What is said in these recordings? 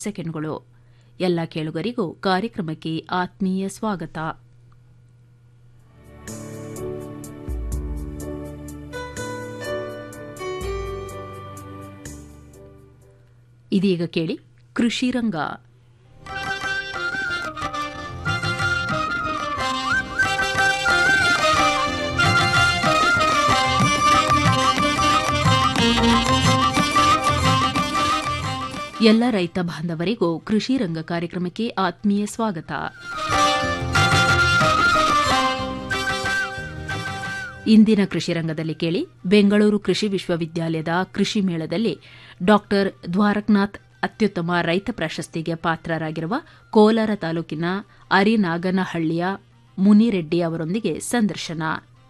ಸೆಕೆಂಡ್ಗಳು ಎಲ್ಲ ಕೇಳುಗರಿಗೂ ಕಾರ್ಯಕ್ರಮಕ್ಕೆ ಆತ್ಮೀಯ ಸ್ವಾಗತ ಇದೀಗ ಕೇಳಿ ಕೃಷಿ ರಂಗ ಎಲ್ಲ ರೈತ ಬಾಂಧವರಿಗೂ ಕೃಷಿ ರಂಗ ಕಾರ್ಯಕ್ರಮಕ್ಕೆ ಆತ್ಮೀಯ ಸ್ವಾಗತ ಇಂದಿನ ಕೃಷಿ ರಂಗದಲ್ಲಿ ಕೇಳಿ ಬೆಂಗಳೂರು ಕೃಷಿ ವಿಶ್ವವಿದ್ಯಾಲಯದ ಕೃಷಿ ಮೇಳದಲ್ಲಿ ಡಾಕ್ಟರ್ ದ್ವಾರಕನಾಥ್ ಅತ್ಯುತ್ತಮ ರೈತ ಪ್ರಶಸ್ತಿಗೆ ಪಾತ್ರರಾಗಿರುವ ಕೋಲಾರ ತಾಲೂಕಿನ ಅರಿನಾಗನಹಳ್ಳಿಯ ಮುನಿರೆಡ್ಡಿ ಅವರೊಂದಿಗೆ ಸಂದರ್ಶನ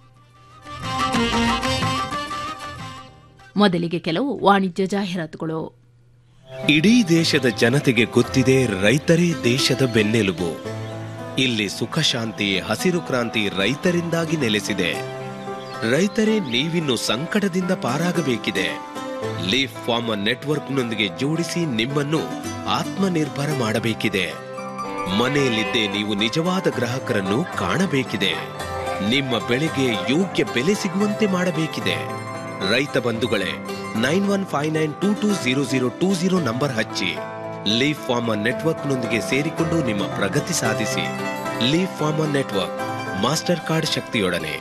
ಮೊದಲಿಗೆ ಕೆಲವು ವಾಣಿಜ್ಯ ಜಾಹೀರಾತುಗಳು ಇಡೀ ದೇಶದ ಜನತೆಗೆ ಗೊತ್ತಿದೆ ರೈತರೇ ದೇಶದ ಬೆನ್ನೆಲುಬು ಇಲ್ಲಿ ಸುಖ ಶಾಂತಿ ಹಸಿರು ಕ್ರಾಂತಿ ರೈತರಿಂದಾಗಿ ನೆಲೆಸಿದೆ ರೈತರೇ ನೀವಿನ್ನು ಸಂಕಟದಿಂದ ಪಾರಾಗಬೇಕಿದೆ ಲೀಫ್ ಫಾರ್ಮರ್ ನೆಟ್ವರ್ಕ್ನೊಂದಿಗೆ ಜೋಡಿಸಿ ನಿಮ್ಮನ್ನು ಆತ್ಮನಿರ್ಭರ ಮಾಡಬೇಕಿದೆ ಮನೆಯಲ್ಲಿದ್ದೇ ನೀವು ನಿಜವಾದ ಗ್ರಾಹಕರನ್ನು ಕಾಣಬೇಕಿದೆ ನಿಮ್ಮ ಬೆಳೆಗೆ ಯೋಗ್ಯ ಬೆಲೆ ಸಿಗುವಂತೆ ಮಾಡಬೇಕಿದೆ ರೈತ ಬಂಧುಗಳೇ nine one five nine two two zero zero two zero number ಹಚ್ಚಿ ಲೀಫ್ ಫಾರ್ಮರ್ ನೆಟ್ವರ್ಕ್ನೊಂದಿಗೆ ಸೇರಿಕೊಂಡು ನಿಮ್ಮ ಪ್ರಗತಿ ಸಾಧಿಸಿ leaf farmer network master card ಶಕ್ತಿಯೊಡನೆ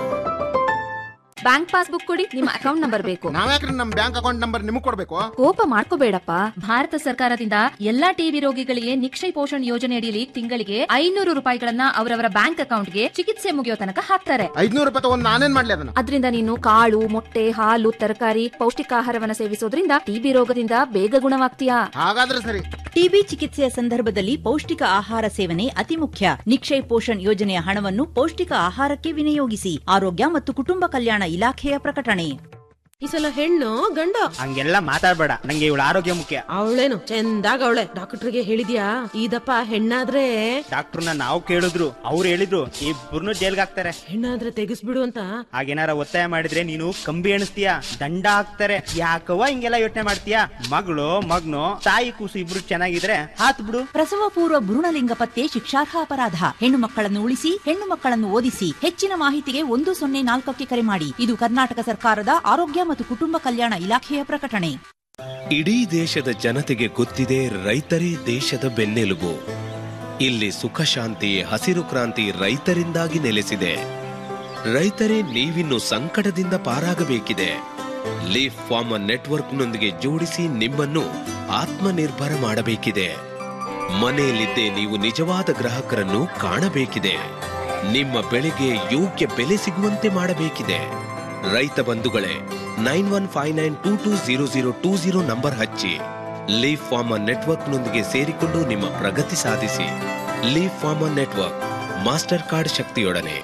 ಬ್ಯಾಂಕ್ ಪಾಸ್ಬುಕ್ ಕೊಡಿ ನಿಮ್ಮ ಅಕೌಂಟ್ ನಂಬರ್ ಬೇಕು ನಾವ್ಯಾಕ್ರಿ ನಮ್ ಬ್ಯಾಂಕ್ ಅಕೌಂಟ್ ನಂಬರ್ ನಿಮಗ್ ಕೊಡ್ಬೇಕು ಕೋಪ ಮಾಡ್ಕೋಬೇಡಪ್ಪ ಭಾರತ ಸರ್ಕಾರದಿಂದ ಎಲ್ಲಾ ಟಿಬಿ ರೋಗಿಗಳಿಗೆ ನಿಕ್ಷಯ ಪೋಷಣ್ ಯೋಜನೆ ಅಡಿಯಲ್ಲಿ ತಿಂಗಳಿಗೆ ಐನೂರು ರೂಪಾಯಿಗಳನ್ನ ಅವರವರ ಬ್ಯಾಂಕ್ ಅಕೌಂಟ್ಗೆ ಚಿಕಿತ್ಸೆ ಮುಗಿಯೋ ತನಕ ಹಾಕ್ತಾರೆ ಐದ್ನೂರು ರೂಪಾಯಿ ತಗೊಂಡ್ ನಾನೇನ್ ಮಾಡ್ಲಿ ಅದನ್ನ ಅದ್ರಿಂದ ನೀನು ಕಾಳು ಮೊಟ್ಟೆ ಹಾಲು ತರಕಾರಿ ಪೌಷ್ಟಿಕಾಹಾರವನ್ನ ಸೇವಿಸೋದ್ರಿಂದ ಟಿಬಿ ರೋಗದಿಂದ ಬೇಗ ಗುಣವಾಗ್ತೀಯಾ ಹಾಗಾದ್ರೆ ಸರಿ ಟಿಬಿ ಚಿಕಿತ್ಸೆಯ ಸಂದರ್ಭದಲ್ಲಿ ಪೌಷ್ಟಿಕ ಆಹಾರ ಸೇವನೆ ಅತಿ ಮುಖ್ಯ ನಿಕ್ಷಯ್ ಪೋಷಣ್ ಯೋಜನೆಯ ಹಣವನ್ನು ಪೌಷ್ಟಿಕ ಆಹಾರಕ್ಕೆ ವಿನಿಯೋಗಿಸಿ ಆರೋಗ್ಯ ಮತ್ತು ಕುಟುಂಬ ಕಲ್ಯಾಣ ಇಲಾಖೆಯ ಪ್ರಕಟಣೆ ಈ ಸಲ ಹೆಣ್ಣು ಗಂಡ ಹಂಗೆಲ್ಲ ಮಾತಾಡ್ಬೇಡ ನಂಗೆ ಇವಳ ಆರೋಗ್ಯ ಮುಖ್ಯ ಅವಳೇನು ಚಂದಾಗ ಅವಳೆ ಡಾಕ್ಟರ್ಗೆ ಹೇಳಿದ್ಯಾ ಇದಪ್ಪ ಹೆಣ್ಣಾದ್ರೆ ಡಾಕ್ಟರ್ನ ನಾವು ಕೇಳಿದ್ರು ಅವ್ರು ಹೇಳಿದ್ರು ಇಬ್ಬರನ್ನು ಜೈಲ್ಗೆ ಹಾಕ್ತಾರೆ ಹೆಣ್ಣಾದ್ರೆ ತೆಗಿಸ್ಬಿಡು ಅಂತ ಹಾಗೇನಾರ ಒತ್ತಾಯ ಮಾಡಿದ್ರೆ ನೀನು ಕಂಬಿ ಎಣಿಸ್ತೀಯ ದಂಡ ಹಾಕ್ತಾರೆ ಯಾಕವ್ವ ಹಿಂಗೆಲ್ಲ ಯೋಚನೆ ಮಾಡ್ತೀಯ ಮಗಳು ಮಗ್ನು ತಾಯಿ ಕೂಸು ಇಬ್ರು ಚೆನ್ನಾಗಿದ್ರೆ ಹಾತ್ ಬಿಡು ಪ್ರಸವ ಪೂರ್ವ ಭ್ರೂಣಲಿಂಗ ಪತ್ತೆ ಶಿಕ್ಷಾರ್ಹ ಅಪರಾಧ ಹೆಣ್ಣು ಮಕ್ಕಳನ್ನು ಉಳಿಸಿ ಹೆಣ್ಣು ಮಕ್ಕಳನ್ನು ಓದಿಸಿ ಹೆಚ್ಚಿನ ಮಾಹಿತಿಗೆ ಒಂದು ಸೊನ್ನೆ ನಾಲ್ಕಕ್ಕೆ ಕರೆ ಮಾಡಿ ಇದು ಕರ್ನಾಟಕ ಸರ್ಕಾರದ ಆರೋಗ್ಯ ಮತ್ತು ಕುಟುಂಬ ಕಲ್ಯಾಣ ಇಲಾಖೆಯ ಪ್ರಕಟಣೆ ಇಡೀ ದೇಶದ ಜನತೆಗೆ ಗೊತ್ತಿದೆ ರೈತರೇ ದೇಶದ ಬೆನ್ನೆಲುಬು ಇಲ್ಲಿ ಸುಖ ಶಾಂತಿ ಹಸಿರು ಕ್ರಾಂತಿ ರೈತರಿಂದಾಗಿ ನೆಲೆಸಿದೆ ರೈತರೇ ನೀವಿನ್ನು ಸಂಕಟದಿಂದ ಪಾರಾಗಬೇಕಿದೆ ಲೀಫ್ ಫಾರ್ಮರ್ ನೆಟ್ವರ್ಕ್ನೊಂದಿಗೆ ಜೋಡಿಸಿ ನಿಮ್ಮನ್ನು ಆತ್ಮನಿರ್ಭರ ಮಾಡಬೇಕಿದೆ ಮನೆಯಲ್ಲಿದ್ದೇ ನೀವು ನಿಜವಾದ ಗ್ರಾಹಕರನ್ನು ಕಾಣಬೇಕಿದೆ ನಿಮ್ಮ ಬೆಳೆಗೆ ಯೋಗ್ಯ ಬೆಲೆ ಸಿಗುವಂತೆ ಮಾಡಬೇಕಿದೆ ರೈತ ಬಂಧುಗಳೇ nine one five nine two two zero zero two zero number ಹಚ್ಚಿ ಲೀಫ್ ಫಾರ್ಮರ್ ನೆಟ್ವರ್ಕ್ನೊಂದಿಗೆ ಸೇರಿಕೊಂಡು ನಿಮ್ಮ ಪ್ರಗತಿ ಸಾಧಿಸಿ leaf farmer network master card ಶಕ್ತಿಯೊಡನೆ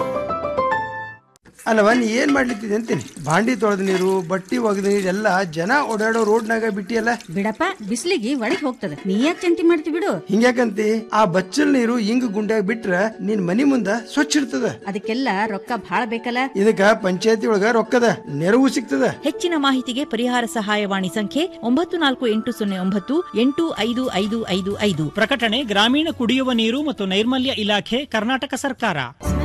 ಅಲ್ಲವ ನೀ ಏನ್ ಮಾಡ್ಲಿತ್ತಿದೆ ಅಂತೀನಿ ಬಾಂಡಿ ತೊಳೆದ ನೀರು ಬಟ್ಟಿ ಒಗೆದ ನೀರು ಎಲ್ಲ ಜನ ಓಡಾಡೋ ರೋಡ್ನಾಗ ಬಿಟ್ಟಿಯಲ್ಲ ಬಿಡಪ್ಪ ಬಿಸ್ಲಿಗೆ ಒಳಗ್ ಹೋಗ್ತದೆ ನೀ ಯಾಕೆ ಚಿಂತೆ ಮಾಡ್ತಿ ಬಿಡು ಹಿಂಗ್ಯಾಕಂತಿ ಆ ಬಚ್ಚಲ್ ನೀರು ಹಿಂಗ್ ಗುಂಡ್ಯಾಗ ಬಿಟ್ರ ನಿನ್ ಮನಿ ಮುಂದ ಸ್ವಚ್ಛ ಇರ್ತದ ಅದಕ್ಕೆಲ್ಲ ರೊಕ್ಕ ಭಾಳ ಬೇಕಲ್ಲ ಇದಕ್ಕ ಪಂಚಾಯತಿ ಒಳಗ ರೊಕ್ಕದ ನೆರವು ಸಿಗ್ತದ ಹೆಚ್ಚಿನ ಮಾಹಿತಿಗೆ ಪರಿಹಾರ ಸಹಾಯವಾಣಿ ಸಂಖ್ಯೆ ಒಂಬತ್ತು ನಾಲ್ಕು ಎಂಟು ಸೊನ್ನೆ ಒಂಬತ್ತು ಎಂಟು ಐದು ಐದು ಐದು ಐದು ಪ್ರಕಟಣೆ ಗ್ರಾಮೀಣ ಕುಡಿಯುವ ನೀರು ಮತ್ತು ನೈರ್ಮಲ್ಯ ಇಲಾಖೆ ಕರ್ನಾಟಕ ಸರ್ಕಾರ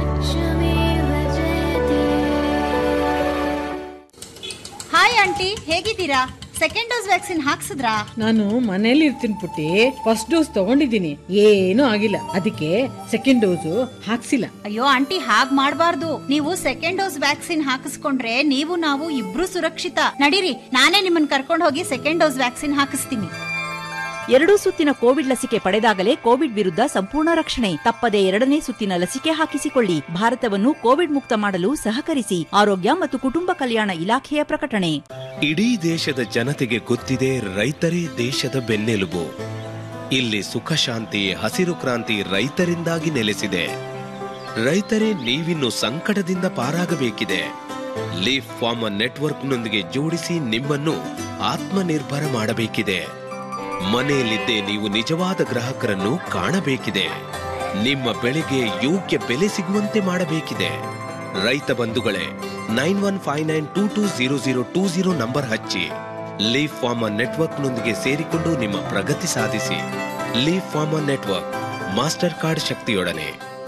ಹಾಯ್ ಆಂಟಿ ಹೇಗಿದ್ದೀರಾ ಸೆಕೆಂಡ್ ಡೋಸ್ ವ್ಯಾಕ್ಸಿನ್ ಹಾಕ್ಸಿದ್ರಾ ನಾನು ಮನೇಲಿ ಇರ್ತೀನಿ ಪುಟ್ಟಿ ಫಸ್ಟ್ ಡೋಸ್ ತಗೊಂಡಿದ್ದೀನಿ ಏನೂ ಆಗಿಲ್ಲ ಅದಕ್ಕೆ ಸೆಕೆಂಡ್ ಡೋಸು ಹಾಕ್ಸಿಲ್ಲ ಅಯ್ಯೋ ಆಂಟಿ ಹಾಗ್ ಮಾಡ್ಬಾರ್ದು ನೀವು ಸೆಕೆಂಡ್ ಡೋಸ್ ವ್ಯಾಕ್ಸಿನ್ ಹಾಕಿಸ್ಕೊಂಡ್ರೆ ನೀವು ನಾವು ಇಬ್ರು ಸುರಕ್ಷಿತ ನಡೀರಿ ನಾನೇ ನಿಮ್ಮನ್ನ ಕರ್ಕೊಂಡು ಹೋಗಿ ಸೆಕೆಂಡ್ ಡೋಸ್ ವ್ಯಾಕ್ಸಿನ್ ಹಾಕಿಸ್ತೀನಿ ಎರಡೂ ಸುತ್ತಿನ ಕೋವಿಡ್ ಲಸಿಕೆ ಪಡೆದಾಗಲೇ ಕೋವಿಡ್ ವಿರುದ್ಧ ಸಂಪೂರ್ಣ ರಕ್ಷಣೆ ತಪ್ಪದೆ ಎರಡನೇ ಸುತ್ತಿನ ಲಸಿಕೆ ಹಾಕಿಸಿಕೊಳ್ಳಿ ಭಾರತವನ್ನು ಕೋವಿಡ್ ಮುಕ್ತ ಮಾಡಲು ಸಹಕರಿಸಿ ಆರೋಗ್ಯ ಮತ್ತು ಕುಟುಂಬ ಕಲ್ಯಾಣ ಇಲಾಖೆಯ ಪ್ರಕಟಣೆ ಇಡೀ ದೇಶದ ಜನತೆಗೆ ಗೊತ್ತಿದೆ ರೈತರೇ ದೇಶದ ಬೆನ್ನೆಲುಬು ಇಲ್ಲಿ ಸುಖ ಶಾಂತಿ ಹಸಿರು ಕ್ರಾಂತಿ ರೈತರಿಂದಾಗಿ ನೆಲೆಸಿದೆ ರೈತರೇ ನೀವಿನ್ನು ಸಂಕಟದಿಂದ ಪಾರಾಗಬೇಕಿದೆ ಲೀಫ್ ಫಾರ್ಮರ್ ನೆಟ್ವರ್ಕ್ನೊಂದಿಗೆ ಜೋಡಿಸಿ ನಿಮ್ಮನ್ನು ಆತ್ಮನಿರ್ಭರ ಮಾಡಬೇಕಿದೆ ಮನೆಯಲ್ಲಿದ್ದೇ ನೀವು ನಿಜವಾದ ಗ್ರಾಹಕರನ್ನು ಕಾಣಬೇಕಿದೆ ನಿಮ್ಮ ಬೆಳೆಗೆ ಯೋಗ್ಯ ಬೆಲೆ ಸಿಗುವಂತೆ ಮಾಡಬೇಕಿದೆ ರೈತ ಬಂಧುಗಳೇ nine one five nine two two zero zero two zero number ಹಚ್ಚಿ ಲೀಫ್ ಫಾರ್ಮಾ ನೆಟ್ವರ್ಕ್ನೊಂದಿಗೆ ಸೇರಿಕೊಂಡು ನಿಮ್ಮ ಪ್ರಗತಿ ಸಾಧಿಸಿ leaf farmer network master card ಶಕ್ತಿಯೊಡನೆ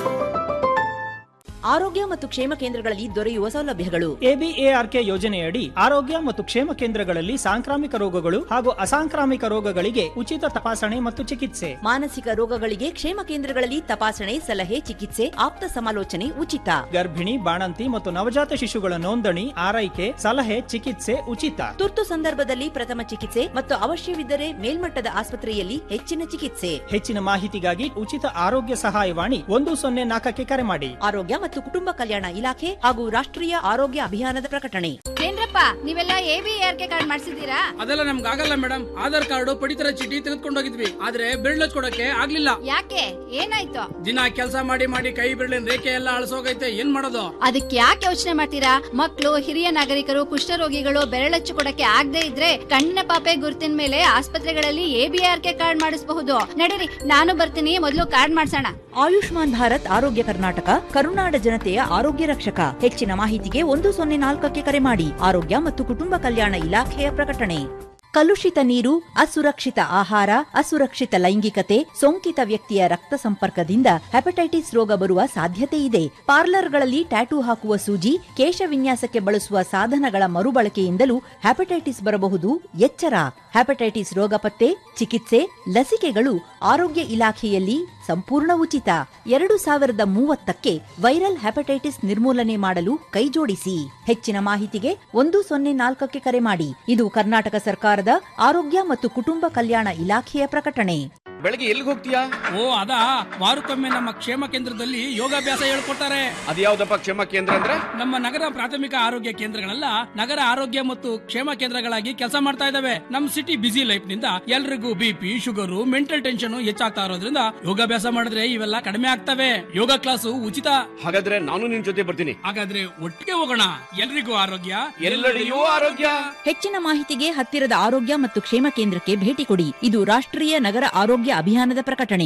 ಆರೋಗ್ಯ ಮತ್ತು ಕ್ಷೇಮ ಕೇಂದ್ರಗಳಲ್ಲಿ ದೊರೆಯುವ ಸೌಲಭ್ಯಗಳು ಎಬಿಎಆರ್ಕೆ ಯೋಜನೆಯಡಿ ಆರೋಗ್ಯ ಮತ್ತು ಕ್ಷೇಮ ಕೇಂದ್ರಗಳಲ್ಲಿ ಸಾಂಕ್ರಾಮಿಕ ರೋಗಗಳು ಹಾಗೂ ಅಸಾಂಕ್ರಾಮಿಕ ರೋಗಗಳಿಗೆ ಉಚಿತ ತಪಾಸಣೆ ಮತ್ತು ಚಿಕಿತ್ಸೆ ಮಾನಸಿಕ ರೋಗಗಳಿಗೆ ಕ್ಷೇಮ ಕೇಂದ್ರಗಳಲ್ಲಿ ತಪಾಸಣೆ ಸಲಹೆ ಚಿಕಿತ್ಸೆ ಆಪ್ತ ಸಮಾಲೋಚನೆ ಉಚಿತ ಗರ್ಭಿಣಿ ಬಾಣಂತಿ ಮತ್ತು ನವಜಾತ ಶಿಶುಗಳ ನೋಂದಣಿ ಆರೈಕೆ ಸಲಹೆ ಚಿಕಿತ್ಸೆ ಉಚಿತ ತುರ್ತು ಸಂದರ್ಭದಲ್ಲಿ ಪ್ರಥಮ ಚಿಕಿತ್ಸೆ ಮತ್ತು ಅವಶ್ಯವಿದ್ದರೆ ಮೇಲ್ಮಟ್ಟದ ಆಸ್ಪತ್ರೆಯಲ್ಲಿ ಹೆಚ್ಚಿನ ಚಿಕಿತ್ಸೆ ಹೆಚ್ಚಿನ ಮಾಹಿತಿಗಾಗಿ ಉಚಿತ ಆರೋಗ್ಯ ಸಹಾಯವಾಣಿ ಒಂದು ಸೊನ್ನೆ ನಾಲ್ಕಕ್ಕೆ ಕರೆ ಮಾಡಿ ಆರೋಗ್ಯ ಮತ್ತು ಕುಟುಂಬ ಕಲ್ಯಾಣ ಇಲಾಖೆ ಹಾಗೂ ರಾಷ್ಟ್ರೀಯ ಆರೋಗ್ಯ ಅಭಿಯಾನದ ಪ್ರಕಟಣೆ ಏನ್ರಪ್ಪ ನೀವೆಲ್ಲ ಎಬಿಆರ್ಕೆ ಕಾರ್ಡ್ ಮಾಡಿಸಿದೀರಾ ಅದೆಲ್ಲ ನಮ್ಗೆ ಆಗಲ್ಲ ಮೇಡಮ್ ಆಧಾರ್ ಕಾರ್ಡ್ ಪಡಿತರ ಚೀಟಿ ತೆಗೆದುಕೊಂಡು ಹೋಗಿದ್ವಿ ಆದ್ರೆ ಬೆರಳು ಕೊಡಕ್ಕೆ ಆಗ್ಲಿಲ್ಲ ಯಾಕೆ ಏನಾಯ್ತು ದಿನ ಕೆಲಸ ಮಾಡಿ ಮಾಡಿ ಕೈ ಬೆರಳಿನ ರೇಖೆ ಎಲ್ಲ ಅಳಸೋಗೈತೆ ಏನ್ ಮಾಡೋದು ಅದಕ್ಕೆ ಯಾಕೆ ಯೋಚನೆ ಮಾಡ್ತೀರಾ ಮಕ್ಕಳು ಹಿರಿಯ ನಾಗರಿಕರು ಕುಷ್ಠರೋಗಿಗಳು ಬೆರಳಚ್ಚು ಕೊಡಕ್ಕೆ ಆಗದೆ ಇದ್ರೆ ಕಣ್ಣಿನ ಪಾಪೆ ಗುರುತಿನ ಮೇಲೆ ಆಸ್ಪತ್ರೆಗಳಲ್ಲಿ ಎಬಿಆರ್ಕೆ ಕಾರ್ಡ್ ಮಾಡಿಸಬಹುದು ನಡೀರಿ ನಾನು ಬರ್ತೀನಿ ಮೊದಲು ಕಾರ್ಡ್ ಮಾಡ್ಸೋಣ ಆಯುಷ್ಮಾನ್ ಭಾರತ್ ಆರೋಗ್ಯ ಕರ್ನಾಟಕ ಕರುನಾಡ ಜನತೆಯ ಆರೋಗ್ಯ ರಕ್ಷಕ ಹೆಚ್ಚಿನ ಮಾಹಿತಿಗೆ ಒಂದು ಸೊನ್ನೆ ನಾಲ್ಕಕ್ಕೆ ಕರೆ ಮಾಡಿ ಆರೋಗ್ಯ ಮತ್ತು ಕುಟುಂಬ ಕಲ್ಯಾಣ ಇಲಾಖೆಯ ಪ್ರಕಟಣೆ ಕಲುಷಿತ ನೀರು ಅಸುರಕ್ಷಿತ ಆಹಾರ ಅಸುರಕ್ಷಿತ ಲೈಂಗಿಕತೆ ಸೋಂಕಿತ ವ್ಯಕ್ತಿಯ ರಕ್ತ ಸಂಪರ್ಕದಿಂದ ಹೆಪಟೈಟಿಸ್ ರೋಗ ಬರುವ ಸಾಧ್ಯತೆ ಇದೆ ಪಾರ್ಲರ್ಗಳಲ್ಲಿ ಟ್ಯಾಟೂ ಹಾಕುವ ಸೂಜಿ ಕೇಶ ವಿನ್ಯಾಸಕ್ಕೆ ಬಳಸುವ ಸಾಧನಗಳ ಮರುಬಳಕೆಯಿಂದಲೂ ಹೆಪಟೈಟಿಸ್ ಬರಬಹುದು ಎಚ್ಚರ ಹೆಪಟೈಟಿಸ್ ರೋಗ ಪತ್ತೆ ಚಿಕಿತ್ಸೆ ಲಸಿಕೆಗಳು ಆರೋಗ್ಯ ಇಲಾಖೆಯಲ್ಲಿ ಸಂಪೂರ್ಣ ಉಚಿತ ಎರಡು ಸಾವಿರದ ಮೂವತ್ತಕ್ಕೆ ವೈರಲ್ ಹೆಪಟೈಟಿಸ್ ನಿರ್ಮೂಲನೆ ಮಾಡಲು ಕೈಜೋಡಿಸಿ ಹೆಚ್ಚಿನ ಮಾಹಿತಿಗೆ ಒಂದು ಸೊನ್ನೆ ನಾಲ್ಕಕ್ಕೆ ಕರೆ ಮಾಡಿ ಇದು ಕರ್ನಾಟಕ ಸರ್ಕಾರದ ಆರೋಗ್ಯ ಮತ್ತು ಕುಟುಂಬ ಕಲ್ಯಾಣ ಇಲಾಖೆಯ ಪ್ರಕಟಣೆ ಬೆಳಗ್ಗೆ ಎಲ್ಲಿಗೆ ಹೋಗ್ತೀಯಾ ಓ ಅದಾ ವಾರಕ್ಕೊಮ್ಮೆ ನಮ್ಮ ಕ್ಷೇಮ ಕೇಂದ್ರದಲ್ಲಿ ಯೋಗಾಭ್ಯಾಸ ಹೇಳ್ಕೊಡ್ತಾರೆ ಅದ್ಯಾವ್ದಪ್ಪ ಕ್ಷೇಮ ಕೇಂದ್ರ ಅಂದ್ರೆ ನಮ್ಮ ನಗರ ಪ್ರಾಥಮಿಕ ಆರೋಗ್ಯ ಕೇಂದ್ರಗಳೆಲ್ಲ ನಗರ ಆರೋಗ್ಯ ಮತ್ತು ಕ್ಷೇಮ ಕೇಂದ್ರಗಳಾಗಿ ಕೆಲಸ ಮಾಡ್ತಾ ಇದಾವೆ ನಮ್ ಸಿಟಿ ಬಿಸಿ ಲೈಫ್ ನಿಂದ ಎಲ್ರಿಗೂ ಬಿಪಿ ಶುಗರು ಮೆಂಟಲ್ ಟೆನ್ಷನ್ ಹೆಚ್ಚಾಗ್ತಾ ಇರೋದ್ರಿಂದ ಯೋಗಾಭ್ಯಾಸ ಮಾಡಿದ್ರೆ ಇವೆಲ್ಲ ಕಡಿಮೆ ಆಗ್ತವೆ ಯೋಗ ಕ್ಲಾಸು ಉಚಿತ ಹಾಗಾದ್ರೆ ನಾನು ನಿನ್ ಜೊತೆ ಬರ್ತೀನಿ ಹಾಗಾದ್ರೆ ಒಟ್ಟಿಗೆ ಹೋಗೋಣ ಎಲ್ರಿಗೂ ಆರೋಗ್ಯ ಎಲ್ಲೆಡೆಯೂ ಆರೋಗ್ಯ ಹೆಚ್ಚಿನ ಮಾಹಿತಿಗೆ ಹತ್ತಿರದ ಆರೋಗ್ಯ ಮತ್ತು ಕ್ಷೇಮ ಕೇಂದ್ರಕ್ಕೆ ಭೇಟಿ ಕೊಡಿ ಇದು ರಾಷ್ಟ್ರೀಯ ನಗರ ಆರೋಗ್ಯ ಅಭಿಯಾನದ ಪ್ರಕಟಣೆ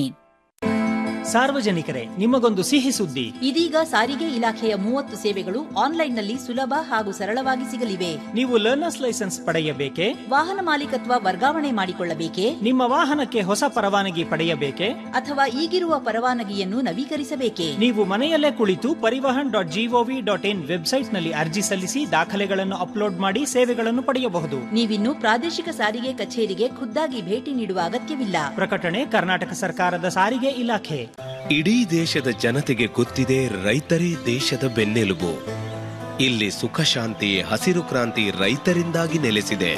ಸಾರ್ವಜನಿಕರೇ ನಿಮಗೊಂದು ಸಿಹಿ ಸುದ್ದಿ ಇದೀಗ ಸಾರಿಗೆ ಇಲಾಖೆಯ ಮೂವತ್ತು ಸೇವೆಗಳು ಆನ್ಲೈನ್ನಲ್ಲಿ ಸುಲಭ ಹಾಗೂ ಸರಳವಾಗಿ ಸಿಗಲಿವೆ ನೀವು ಲರ್ನರ್ಸ್ ಲೈಸೆನ್ಸ್ ಪಡೆಯಬೇಕೆ ವಾಹನ ಮಾಲೀಕತ್ವ ವರ್ಗಾವಣೆ ಮಾಡಿಕೊಳ್ಳಬೇಕೆ ನಿಮ್ಮ ವಾಹನಕ್ಕೆ ಹೊಸ ಪರವಾನಗಿ ಪಡೆಯಬೇಕೆ ಅಥವಾ ಈಗಿರುವ ಪರವಾನಗಿಯನ್ನು ನವೀಕರಿಸಬೇಕೆ ನೀವು ಮನೆಯಲ್ಲೇ ಕುಳಿತು Parivahan dot gov dot in ವೆಬ್ಸೈಟ್ನಲ್ಲಿ ಅರ್ಜಿ ಸಲ್ಲಿಸಿ ದಾಖಲೆಗಳನ್ನು ಅಪ್ಲೋಡ್ ಮಾಡಿ ಸೇವೆಗಳನ್ನು ಪಡೆಯಬಹುದು ನೀವಿನ್ನು ಪ್ರಾದೇಶಿಕ ಸಾರಿಗೆ ಕಚೇರಿಗೆ ಖುದ್ದಾಗಿ ಭೇಟಿ ನೀಡುವ ಅಗತ್ಯವಿಲ್ಲ ಪ್ರಕಟಣೆ ಕರ್ನಾಟಕ ಸರ್ಕಾರದ ಸಾರಿಗೆ ಇಲಾಖೆ ಇಡೀ ದೇಶದ ಜನತೆಗೆ ಗೊತ್ತಿದೆ ರೈತರೇ ದೇಶದ ಬೆನ್ನೆಲುಬು ಇಲ್ಲಿ ಸುಖ ಶಾಂತಿ ಹಸಿರು ಕ್ರಾಂತಿ ರೈತರಿಂದಾಗಿ ನೆಲೆಸಿದೆ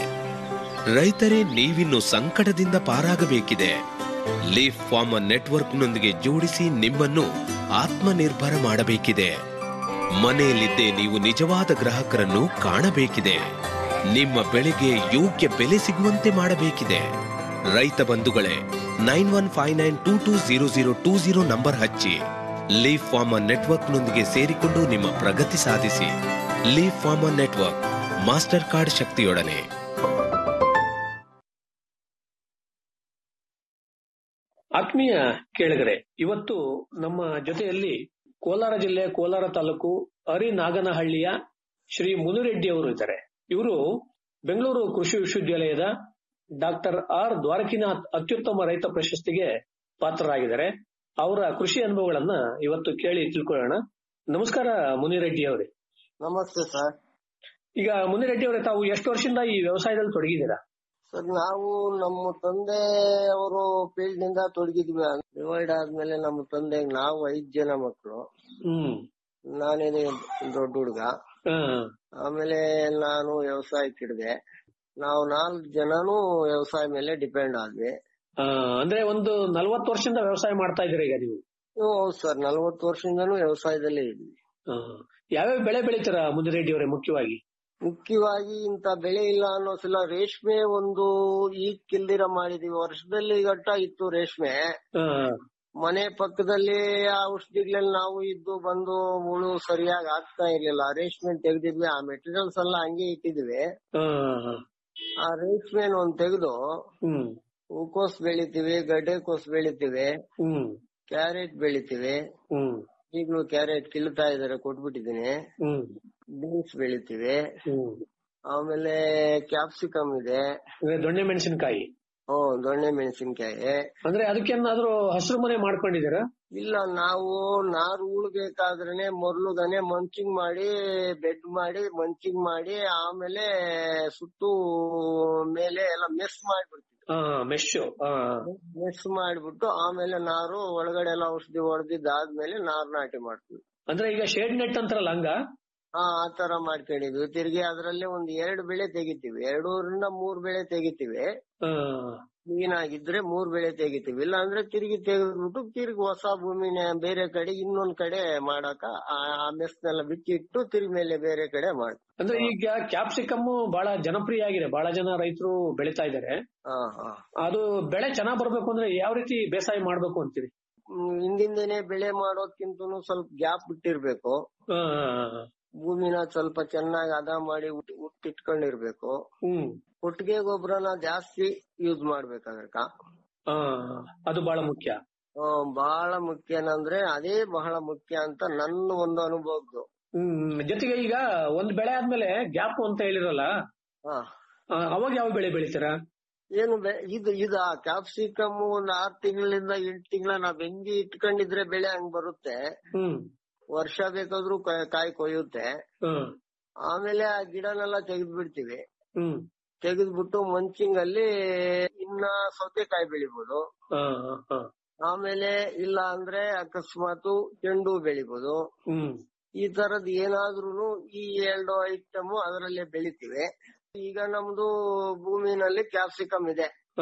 ರೈತರೇ ನೀವಿನ್ನು ಸಂಕಟದಿಂದ ಪಾರಾಗಬೇಕಿದೆ ಲೀಫ್ ಫಾರ್ಮರ್ ನೆಟ್ವರ್ಕ್ನೊಂದಿಗೆ ಜೋಡಿಸಿ ನಿಮ್ಮನ್ನು ಆತ್ಮನಿರ್ಭರ ಮಾಡಬೇಕಿದೆ ಮನೆಯಲ್ಲಿದ್ದೇ ನೀವು ನಿಜವಾದ ಗ್ರಾಹಕರನ್ನು ಕಾಣಬೇಕಿದೆ ನಿಮ್ಮ ಬೆಳೆಗೆ ಯೋಗ್ಯ ಬೆಲೆ ಸಿಗುವಂತೆ ಮಾಡಬೇಕಿದೆ ರೈತ ಬಂಧುಗಳೇ nine one five nine two two zero zero two zero number ಹಚ್ಚಿ ಲೀಫ್ ಫಾರ್ಮರ್ ನೆಟ್ವರ್ಕ್ನೊಂದಿಗೆ ಸೇರಿಕೊಂಡು ನಿಮ್ಮ ಪ್ರಗತಿ ಸಾಧಿಸಿ leaf farmer network master card ಶಕ್ತಿಯೊಡನೆ ಆತ್ಮೀಯ ಕೇಳಿಗರೆ ಇವತ್ತು ನಮ್ಮ ಜೊತೆಯಲ್ಲಿ ಕೋಲಾರ ಜಿಲ್ಲೆ ಕೋಲಾರ ತಾಲೂಕು ಅರಿನಾಗನಹಳ್ಳಿಯ ಶ್ರೀ ಮುನಿರೆಡ್ಡಿ ಅವರು ಇದ್ದಾರೆ ಇವರು ಬೆಂಗಳೂರು ಕೃಷಿ ವಿಶ್ವವಿದ್ಯಾಲಯದ ಡಾಕ್ಟರ್ ಆರ್ ದ್ವಾರಕಿನಾಥ್ ಅತ್ಯುತ್ತಮ ರೈತ ಪ್ರಶಸ್ತಿಗೆ ಪಾತ್ರರಾಗಿದ್ದಾರೆ ಅವರ ಕೃಷಿ ಅನುಭವಗಳನ್ನ ಇವತ್ತು ಕೇಳಿ ತಿಳ್ಕೊಳ್ಳೋಣ ನಮಸ್ಕಾರ ಮುನಿರೆಡ್ಡಿ ಅವರೇ ನಮಸ್ತೆ ಸರ್ ಈಗ ಮುನಿರೆಡ್ಡಿ ಅವರೇ ತಾವು ಎಷ್ಟು ವರ್ಷದಿಂದ ಈ ವ್ಯವಸಾಯದಲ್ಲಿ ತೊಡಗಿದ್ದೀರಾ ಸರ್ ನಾವು ನಮ್ಮ ತಂದೆ ಅವರು ಫೀಲ್ಡ್ ನಿಂದ ತೊಡಗಿದ್ವಿ ಡಿವೈಡ್ ಆದ್ಮೇಲೆ ನಮ್ಮ ತಂದೆ ನಾವು ಐದ್ ಜನ ಮಕ್ಕಳು ಹ್ಮ್ ನಾನೇನೆ ದೊಡ್ಡ ಹುಡುಗ ಆಮೇಲೆ ನಾನು ವ್ಯವಸಾಯಕ್ಕೆ ಹಿಡ್ದೆ ನಾವು ನಾಲ್ಕು ಜನನು ವ್ಯವಸಾಯ ಮೇಲೆ ಡಿಪೆಂಡ್ ಆದ್ವಿ ಆ, ಅಂದ್ರೆ ಒಂದು ನಲ್ವತ್ತು ವರ್ಷದಿಂದ ವ್ಯವಸಾಯ ಮಾಡ್ತಾ ಇದ್ದೀರಾ ಈಗ ನೀವು ಹ್ಮ್, ಹೌದು ಸರ್ ನಲ್ವತ್ತು ವರ್ಷದಿಂದನೂ ವ್ಯವಸಾಯದಲ್ಲೇ ಇದ್ವಿ ಆ, ಯಾವ್ಯಾವ ಬೆಳೆ ಬೆಳಿತೀರಾ ಮುನಿರೆಡ್ಡಿ ಅವರೇ ಮುಖ್ಯವಾಗಿ ಮುಖ್ಯವಾಗಿ ಇಂತ ಬೆಳೆ ಇಲ್ಲ ಅನ್ನೋ ಸಲ ರೇಷ್ಮೆ ಒಂದು ಈಗ ಕಿಲ್ದಿರ ಮಾಡಿದೀವಿ ವರ್ಷದಲ್ಲಿ ಗಟ್ಟ ಇತ್ತು ರೇಷ್ಮೆ ಆ, ಮನೆ ಪಕ್ಕದಲ್ಲಿ ಆ ಔಷಧಿಗಳಲ್ಲಿ ನಾವು ಇದ್ದು ಬಂದು ಮುಳು ಸರಿಯಾಗಿ ಆಗ್ತಾ ಇರ್ಲಿಲ್ಲ ರೇಷ್ಮೆ ತೆಗ್ದಿದ್ವಿ ಆ ಮೆಟೀರಿಯಲ್ಸ್ ಎಲ್ಲ ಹಂಗೆ ಇಟ್ಟಿದ್ವಿ ಆ, ಆ ರೇಷ್ಮೆ ಒಂದ್ ತೆಗೆದು ಹ್ಮ್ ಹೂಕೋಸ್ ಬೆಳಿತೀವಿ ಗಡ್ಡೆಕೋಸ್ ಬೆಳಿತೀವಿ ಹ್ಮ್ ಕ್ಯಾರೆಟ್ ಬೆಳಿತೀವಿ ಹ್ಮ್ ಈಗಲೂ ಕ್ಯಾರೆಟ್ ಕೀಳ್ತಾ ಇದಾರೆ ಕೊಟ್ಬಿಟ್ಟಿದೀನಿ ಹ್ಮ್ ಬೀನ್ಸ್ ಬೆಳಿತೀವಿ ಹ್ಮ್ ಆಮೇಲೆ ಕ್ಯಾಪ್ಸಿಕಮ್ ಇದೆ ಅಂದ್ರೆ ದೊಣ್ಣೆ ಮೆಣಸಿನಕಾಯಿ ಹ್ಮ್ ದೊಣ್ಣೆ ಮೆಣಸಿನ್ಕಾಯಿ ಅಂದ್ರೆ ಅದಕ್ಕೇನಾದ್ರೂ ಹಸಿರು ಮನೆ ಮಾಡ್ಕೊಂಡಿದ್ದೀರಾ ಇಲ್ಲ ನಾವು ನಾರು ಉಳ್ಬೇಕಾದ್ರೇನೆ ಮೊದ್ಲುಗನೆ ಮಂಚಿಂಗ್ ಮಾಡಿ ಬೆಡ್ ಮಾಡಿ ಮಂಚಿಂಗ್ ಮಾಡಿ ಆಮೇಲೆ ಸುತ್ತು ಮೇಲೆ ಎಲ್ಲ ಮೆಸ್ ಮಾಡ್ಬಿಡ್ತೀವಿ ಹಾ ಮೆಶ್ ಮೆಸ್ ಮಾಡ್ಬಿಟ್ಟು ಆಮೇಲೆ ನಾರು ಒಳಗಡೆ ಎಲ್ಲ ಔಷಧಿ ಹೊಡೆದಿದ್ದಾದ್ಮೇಲೆ ನಾರು ನಾಟಿ ಮಾಡ್ತೀವಿ ಅಂದ್ರೆ ಈಗ ಶೇಡ್ ನೆಟ್ ಅಂತಾರಲ್ಲ ಹಂಗ ಹಾ ಆ ತರ ಮಾಡ್ಕೊಂಡಿದ್ವಿ ತಿರ್ಗಿ ಅದ್ರಲ್ಲಿ ಒಂದ್ ಎರಡು ಬೆಳೆ ತೆಗಿತೀವಿ ಎರಡೂರಿಂದ ಮೂರ್ ಬೆಳೆ ತೆಗಿತೀವಿ ಕ್ಲೀನಾಗಿದ್ರೆ ಮೂರ್ ಬೆಳೆ ತೆಗಿತೀವಿ ಇಲ್ಲ ಅಂದ್ರೆ ತಿರುಗಿ ತೆಗೆದ್ಬಿಟ್ಟು ತಿರ್ಗಿ ಹೊಸ ಭೂಮಿನ ಬೇರೆ ಕಡೆ ಇನ್ನೊಂದ್ ಕಡೆ ಮಾಡಾಕ ಆ ಮೆಸ್ನೆಲ್ಲ ಬಿಚ್ಚಿಟ್ಟು ತಿರ್ಗಿ ಮೇಲೆ ಬೇರೆ ಕಡೆ ಮಾಡ್ತೀವಿ ಅಂದ್ರೆ ಈಗ ಕ್ಯಾಪ್ಸಿಕಮ್ ಬಹಳ ಜನಪ್ರಿಯ ಆಗಿದೆ ಬಹಳ ಜನ ರೈತರು ಬೆಳಿತಾ ಇದ್ದಾರೆ ಹಾ ಹಾ ಅದು ಬೆಳೆ ಚೆನ್ನಾಗ್ ಬರ್ಬೇಕು ಅಂದ್ರೆ ಯಾವ ರೀತಿ ಬೇಸಾಯ ಮಾಡ್ಬೇಕು ಅಂತೀರಿ ಹ್ಮ್, ಹಿಂದಿಂದೇನೆ ಬೆಳೆ ಮಾಡೋದ್ಕಿಂತನೂ ಸ್ವಲ್ಪ ಗ್ಯಾಪ್ ಬಿಟ್ಟಿರ್ಬೇಕು ಹಾ, ಭೂಮಿನ ಸ್ವಲ್ಪ ಚೆನ್ನಾಗಿ ಹದ ಮಾಡಿ ಉಟ್- ಉಟ್ಟಿಟ್ಕೊಂಡಿರ್ಬೇಕು ಹ್ಮ್ ಕೊಟ್ಟಿಗೆ ಗೊಬ್ಬರನ ಜಾಸ್ತಿ ಯೂಸ್ ಮಾಡ್ಬೇಕಾದ್ರಕ ಹಾ, ಅದು ಬಹಳ ಮುಖ್ಯ ಹ್ಮ್, ಬಹಳ ಮುಖ್ಯ ಏನಂದ್ರೆ ಅದೇ ಬಹಳ ಮುಖ್ಯ ಅಂತ ನನ್ನ ಒಂದು ಅನುಭವದ್ದು ಹ್ಮ್ ಜೊತೆಗೆ ಈಗ ಒಂದ್ ಬೆಳೆ ಆದ್ಮೇಲೆ ಗ್ಯಾಪ್ ಅಂತ ಹೇಳಿರಲ್ಲ ಹಾ ಆ, ಅವಾಗ ಯಾವ ಬೆಳೆ ಬೆಳಿತೀರಾ ಏನು ಬೆ- ಇದು ಇದ ಕ್ಯಾಪ್ಸಿಕಮ್ ಒಂದ್ ಆರ್ ತಿಂಗಳಿಂದ ಎಂಟ್ ತಿಂಗಳ ನಾವ್ ಹೆಂಗಿ ಇಟ್ಕೊಂಡಿದ್ರೆ ಬೆಳೆ ಹಂಗ್ ಬರುತ್ತೆ ಹ್ಮ್ ವರ್ಷ ಬೇಕಾದ್ರೂ ಕಾಯ್- ಕಾಯಿ ಕೊಯ್ಯುತ್ತೆ ಹ್ಮ್ ಆಮೇಲೆ ಆ ಗಿಡನೆಲ್ಲ ತೆಗೆದ್ ಬಿಡ್ತೀವಿ ಹ್ಮ್ ತೆಗೆದ್ಬಿಟ್ಟು ಮಂಚಿಂಗ್ ಅಲ್ಲಿ ಇನ್ನ ಸೌತೆಕಾಯಿ ಬೆಳಿಬೋದು ಹಾ, ಹಾ, ಆಮೇಲೆ ಇಲ್ಲ ಅಂದ್ರೆ ಅಕಸ್ಮಾತ್ ಚೆಂಡು ಹೂ ಬೆಳಿಬೋದು ಹ್ಮ್ ಈ ತರದ್ ಏನಾದ್ರೂ ಈ ಎರಡು ಐಟಮ್ ಅದರಲ್ಲೇ ಬೆಳಿತೀವಿ ಈಗ ನಮ್ದು ಭೂಮಿನಲ್ಲಿ ಕ್ಯಾಪ್ಸಿಕಮ್ ಇದೆ ಹಾ,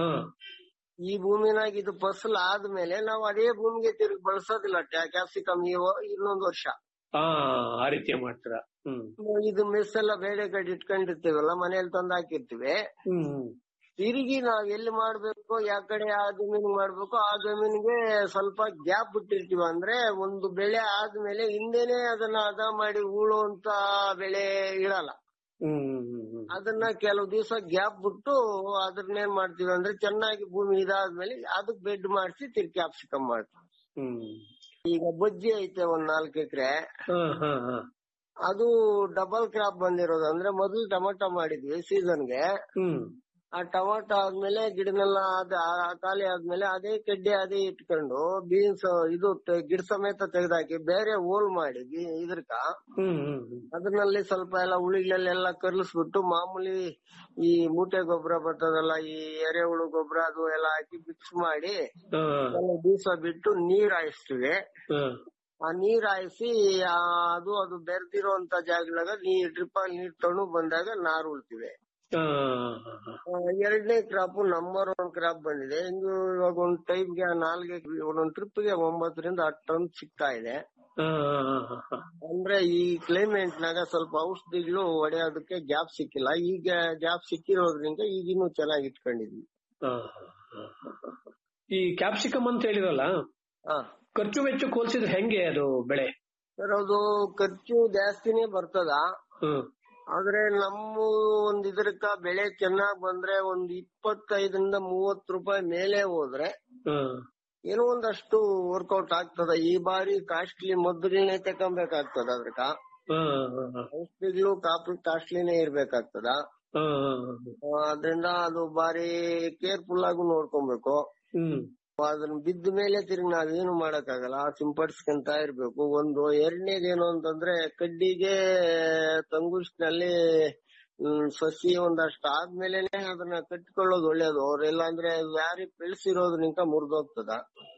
ಈ ಭೂಮಿನಾಗ ಇದು ಫಸಲ್ ಆದ್ಮೇಲೆ ನಾವು ಅದೇ ಭೂಮಿಗೆ ತಿರುಗಿ ಬಳಸೋದಿಲ್ಲ ಕ್ಯಾಪ್ಸಿಕಮ್ ಇನ್ನೊಂದ್ ವರ್ಷ ಹಾ, ಆ ರೀತಿ ಮಾಡ್ತೀರಾ ಹ್ಮ್ ಇದು ಮೆಸ್ ಎಲ್ಲ ಬೇರೆ ಕಡೆ ಇಟ್ಕೊಂಡಿರ್ತೀವಲ್ಲ ಮನೇಲಿ ತಂದು ಹಾಕಿರ್ತೀವಿ ಹ್ಮ್ ತಿರುಗಿ ನಾವ್ ಎಲ್ಲಿ ಮಾಡ್ಬೇಕು ಯಾವ ಕಡೆ ಆ ಜಮೀನ್ ಮಾಡ್ಬೇಕು ಆ ಜಮೀನಿಗೆ ಸ್ವಲ್ಪ ಗ್ಯಾಪ್ ಬಿಟ್ಟಿರ್ತೀವಿ ಅಂದ್ರೆ ಒಂದು ಬೆಳೆ ಆದ್ಮೇಲೆ ಹಿಂದೆನೆ ಅದನ್ನ ಹದ ಮಾಡಿ ಹೂಳುವಂತ ಬೆಳೆ ಇರಲ್ಲ ಹ್ಮ್ ಹ್ಮ್ ಹ್ಮ್ ಅದನ್ನ ಕೆಲವು ದಿವಸ ಗ್ಯಾಪ್ ಬಿಟ್ಟು ಅದನ್ನೇನ್ ಮಾಡ್ತೀವಿ ಅಂದ್ರೆ ಚೆನ್ನಾಗಿ ಭೂಮಿ ಇದಾದ್ಮೇಲೆ ಅದಕ್ ಬೆಡ್ ಮಾಡಿಸಿ ತಿರ್ಗಿ ಕ್ಯಾಪ್ಸಿಕಮ್ ಮಾಡ್ತೀವಿ ಹ್ಮ್ ಈಗ ಬಜ್ಜಿ ಐತೆ ಒಂದ್ ನಾಲ್ಕು ಎಕರೆ ಹಾ, ಹಾ, ಹಾ. ಅದು ಡಬಲ್ ಕ್ರಾಪ್ ಬಂದಿರೋದು ಅಂದ್ರೆ ಮೊದಲು ಟೊಮೊಟೊ ಮಾಡಿದ್ವಿ ಸೀಸನ್ಗೆ ಹ್ಮ್ ಆ ಟೊಮೊಟೊ ಆದ್ಮೇಲೆ ಗಿಡನೆಲ್ಲ ಅದ ಆ- ಖಾಲಿ ಆದ್ಮೇಲೆ ಅದೇ ಕಡ್ಡಿ ಅದೇ ಇಟ್ಕೊಂಡು ಬೀನ್ಸ್ ಇದು ತೆ- ಗಿಡ ಸಮೇತ ತೆಗೆದಾಕಿ ಬೇರೆ ಹೋಲ್ ಮಾಡಿ ಬಿ- ಇದ್ರಕ ಹ್ಮ್ ಹ್ಮ್ ಹ್ಮ್ ಅದ್ರಲ್ಲಿ ಸ್ವಲ್ಪ ಎಲ್ಲ ಉಳಿಗಳೆಲ್ಲ ಕರ್ಲಿಸ್ಬಿಟ್ಟು ಮಾಮೂಲಿ ಈ ಮೂಟೆ ಗೊಬ್ಬರ ಬರ್ತದಲ್ಲ ಈ ಎರೆಹುಳು ಗೊಬ್ಬರ ಅದು ಎಲ್ಲ ಹಾಕಿ ಮಿಕ್ಸ್ ಮಾಡಿ ಹಾ, ಕೆಲವು ದಿವಸ ಬಿಟ್ಟು ನೀರ್ ಹಾಯಿಸ್ತೀವಿ ಹಾ. ಆ ನೀರ್ ಹಾಯಿಸಿ ಅದು ಅದು ಬೆರ್ದಿರೋಂತ ಜಾಗದಾಗ ನೀರ್ ಡ್ರಿಪ್ ಅಲ್ಲಿ ನೀರ್ ತಣ್ಣು ಬಂದಾಗ ನಾರ್ ಉಳ್ತಿವೆ ಹಾ, ಹಾ, ಹಾ. ಎರಡನೇ ಕ್ರಾಪ್ ನಂಬರ್ ಒನ್ ಕ್ರಾಪ್ ಬಂದಿದೆ ಹಿಂಗು ಇವಾಗ ಒಂದ್ ಟೈಮ್ಗೆ ನಾಲ್ಗೆ ಒಂದೊಂದ್ ಟ್ರಿಪ್ ಗೆ ಒಂಬತ್ತರಿಂದ ಹತ್ತು ಟನ್ ಸಿಗ್ತಾ ಇದೆ ಹಾ, ಹಾ, ಹಾ, ಹಾ. ಅಂದ್ರೆ ಈ ಕ್ಲೈಮೇಟ್ ನಾಗ ಸ್ವಲ್ಪ ಔಷಧಿಗಳು ಹೊಡೆಯೋದಕ್ಕೆ ಗ್ಯಾಪ್ ಸಿಕ್ಕಿಲ್ಲ ಈಗ ಗ್ಯಾಪ್ ಸಿಕ್ಕಿರೋದ್ರಿಂದ ಈಗಿನ್ನೂ ಚೆನ್ನಾಗಿ ಇಟ್ಕೊಂಡಿದ್ವಿ ಹಾ, ಹಾ, ಹಾ, ಹಾ. ಈ ಕ್ಯಾಪ್ಸಿಕಮ್ ಅಂತ ಹೇಳಿರಲ್ಲ ಹಾ ಖರ್ಚು ವೆಚ್ಚ ಹೋಲಿಸಿದ್ರೆ ಹೆಂಗೆ ಅದು ಬೆಳೆ ಸರ್ ಅದು ಖರ್ಚು ಜಾಸ್ತಿನೇ ಬರ್ತದ ಹ್ಮ್ ಆದ್ರೆ ನಮ್ಮ ಒಂದ್ ಇದ್ರಕ್ಕ ಬೆಳೆ ಚೆನ್ನಾಗ್ ಬಂದ್ರೆ ಒಂದ್ ಇಪ್ಪತ್ತೈದರಿಂದ ಮೂವತ್ ರೂಪಾಯಿ ಮೇಲೆ ಹೋದ್ರೆ ಹ್ಮ್ ಏನೋ ಒಂದಷ್ಟು ವರ್ಕೌಟ್ ಆಗ್ತದ ಈ ಬಾರಿ ಕಾಸ್ಟ್ಲಿ ಮದ್ದುಗಳನ್ನೇ ತಕೊಂಬೇಕಾಗ್ತದ ಅದ್ರಕ ಹ್ಮ್ ಹ್ಮ್ ಹ್ಮ್ ಔಷಧಿಗಳು ಕಾಪಿ ಕಾಸ್ಟ್ಲಿನೇ ಇರ್ಬೇಕಾಗ್ತದ ಹ್ಮ್ ಆ, ಅದ್ರಿಂದ ಅದು ಬಾರಿ ಕೇರ್ಫುಲ್ ಆಗಿ ನೋಡ್ಕೊಬೇಕು ಹ್ಮ್ ಅದನ್ನ ಬಿದ್ದ ಮೇಲೆ ತಿರ್ಗಿ ನಾವೇನು ಮಾಡಕ್ಕಾಗಲ್ಲ ಸಿಂಪಡಿಸ್ಕೊಂತ ಇರ್ಬೇಕು ಒಂದು ಎರಡನೇದೇನು ಅಂತಂದ್ರೆ ಕಡ್ಡಿಗೆ ತಂಗುಷ್ನಲ್ಲಿ ಹ್ಮ್, ಸಸಿ ಒಂದಷ್ಟು ಆದ್ಮೇಲೆನೆ ಅದನ್ನ ಕಟ್ಕೊಳ್ಳೋದು ಒಳ್ಳೇದು ಅವ್ರೆಲ್ಲ ಅಂದ್ರೆ ವ್ಯಾರಿ ಬೆಳೆಸಿರೋದ್ರಿಂದ ಮುರಿದೋಗ್ತದ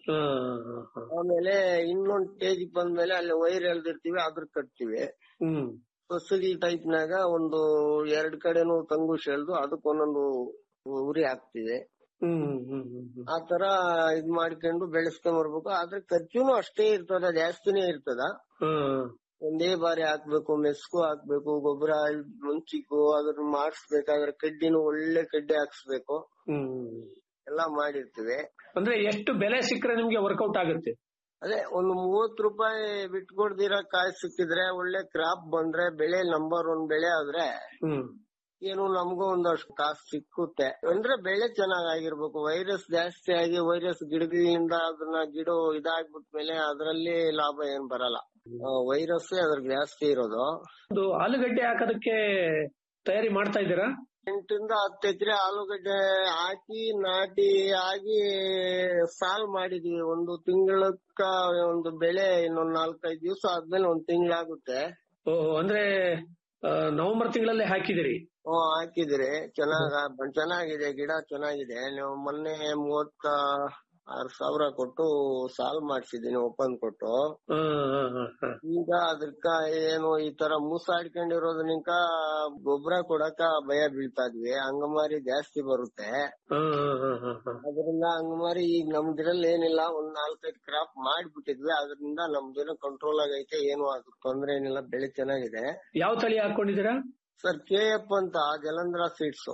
ಹ್ಮ್ ಆಮೇಲೆ ಇನ್ನೊಂದ್ ಸ್ಟೇಜ್ ಬಂದ್ಮೇಲೆ ಅಲ್ಲಿ ವೈರ್ ಎಳ್ದಿರ್ತೀವಿ ಅದ್ರ ಕಟ್ತೀವಿ ಹ್ಮ್ ಸೊಸಗಿ ಟೈಪ್ ನಾಗ ಒಂದು ಎರಡ್ ಕಡೆನೂ ತಂಗುಷ್ ಎಳ್ದು ಅದಕ್ಕೆ ಒಂದೊಂದು ಉರಿ ಹಾಕ್ತಿವಿ ಹ್ಮ್ ಹ್ಮ್ ಹ್ಮ್ ಆ ತರ ಇದ್ ಮಾಡ್ಕೊಂಡು ಬೆಳೆಸ್ಕೊಂಡ್ ಬರ್ಬೇಕು ಆದ್ರೆ ಖರ್ಚುನು ಅಷ್ಟೇ ಇರ್ತದ ಜಾಸ್ತಿನೇ ಇರ್ತದ ಹ್ಮ್ ಒಂದೇ ಬಾರಿ ಹಾಕ್ಬೇಕು ಮೆಸ್ಕು ಹಾಕ್ಬೇಕು ಗೊಬ್ಬರ ಮುಂಚಿಕು ಅದನ್ನ ಮಾಡಿಸ್ಬೇಕಾದ್ರೆ ಕಡ್ಡಿನೂ ಒಳ್ಳೆ ಕಡ್ಡಿ ಹಾಕ್ಸ್ಬೇಕು ಹ್ಮ್ ಎಲ್ಲಾ ಮಾಡಿರ್ತೀವಿ ಅಂದ್ರೆ ಎಷ್ಟು ಬೆಲೆ ಸಿಕ್ಕರೆ ನಿಮ್ಗೆ ವರ್ಕೌಟ್ ಆಗುತ್ತೆ ಅದೇ ಒಂದು ಮೂವತ್ ರೂಪಾಯಿ ಬಿಟ್ಕೊಡ್ದಿರ ಕಾಯಿ ಸಿಕ್ಕಿದ್ರೆ ಒಳ್ಳೆ ಕ್ರಾಪ್ ಬಂದ್ರೆ ಬೆಳೆ ನಂಬರ್ ಒನ್ ಬೆಳೆ ಆದ್ರೆ ಹ್ಮ್ ಏನು ನಮಗೂ ಒಂದಷ್ಟು ಕಾಸು ಸಿಕ್ಕುತ್ತೆ ಅಂದ್ರೆ ಬೆಳೆ ಚೆನ್ನಾಗಿರ್ಬೇಕು ವೈರಸ್ ಜಾಸ್ತಿ ಆಗಿ ವೈರಸ್ ಗಿಡಗಳಿಂದ ಅದನ್ನ ಗಿಡ ಇದಾಗ್ಬಿಟ್ಮೇಲೆ ಅದರಲ್ಲಿ ಲಾಭ ಏನ್ ಬರಲ್ಲ ವೈರಸ್ ಅದ್ರ ಜಾಸ್ತಿ ಇರೋದು ಒಂದು ಆಲೂಗಡ್ಡೆ ಹಾಕೋದಕ್ಕೆ ತಯಾರಿ ಮಾಡ್ತಾ ಇದ್ದೀರಾ ಎಂಟರಿಂದ ಹತ್ತು ಎಕರೆ ಆಲೂಗಡ್ಡೆ ಹಾಕಿ ನಾಟಿ ಆಗಿ ಸಾಲ್ ಮಾಡಿದ್ವಿ ಒಂದು ತಿಂಗಳಕ್ಕ ಒಂದು ಬೆಳೆ ಇನ್ನೊಂದ್ ನಾಲ್ಕೈದು ದಿವಸ ಆದ್ಮೇಲೆ ಒಂದ್ ತಿಂಗಳಾಗುತ್ತೆ ಓಹೋ ಅಂದ್ರೆ ಆ, ನವೆಂಬರ್ ತಿಂಗಳಲ್ಲೇ ಹಾಕಿದಿರಿ ಹ್ಮ್ ಹಾಕಿದ್ರೆ ಚೆನ್ನಾಗ ಚೆನ್ನಾಗಿದೆ ಗಿಡ ಚೆನ್ನಾಗಿದೆ ನೀವು ಮೊನ್ನೆ ಮೂವತ್ತ ಆರು ಸಾವಿರ ಕೊಟ್ಟು ಸಾಲ್ ಮಾಡ್ಸಿದೀನಿ ಓಪನ್ ಕೊಟ್ಟು ಈಗ ಅದಕ್ಕ ಏನು ಈ ತರ ಮೂಸಾಡ್ಕೊಂಡಿರೋದ್ರಿಂಕ ಗೊಬ್ಬರ ಕೊಡಕ ಭಯ ಬೀಳ್ತಾ ಇದ್ವಿ ಅಂಗಮಾರಿ ಜಾಸ್ತಿ ಬರುತ್ತೆ ಅದರಿಂದ ಅಂಗಮಾರಿ ಈಗ ನಮ್ದ್ರಲ್ಲಿ ಏನಿಲ್ಲ ಒಂದ್ ನಾಲ್ಕೈದು ಕ್ರಾಪ್ ಮಾಡ್ಬಿಟ್ಟಿದ್ವಿ ಅದರಿಂದ ನಮ್ದೇನೋ ಕಂಟ್ರೋಲ್ ಆಗೈತೆ ಏನು ಅದು ತೊಂದ್ರೆ ಏನಿಲ್ಲ ಬೆಳೆ ಚೆನ್ನಾಗಿದೆ ಯಾವ ತಳಿ ಹಾಕೊಂಡಿದ್ದೀರಾ ಸರ್ ಕೆ ಎಫ್ ಅಂತ ಜಲಂಧ್ರ ಸೀಡ್ಸ್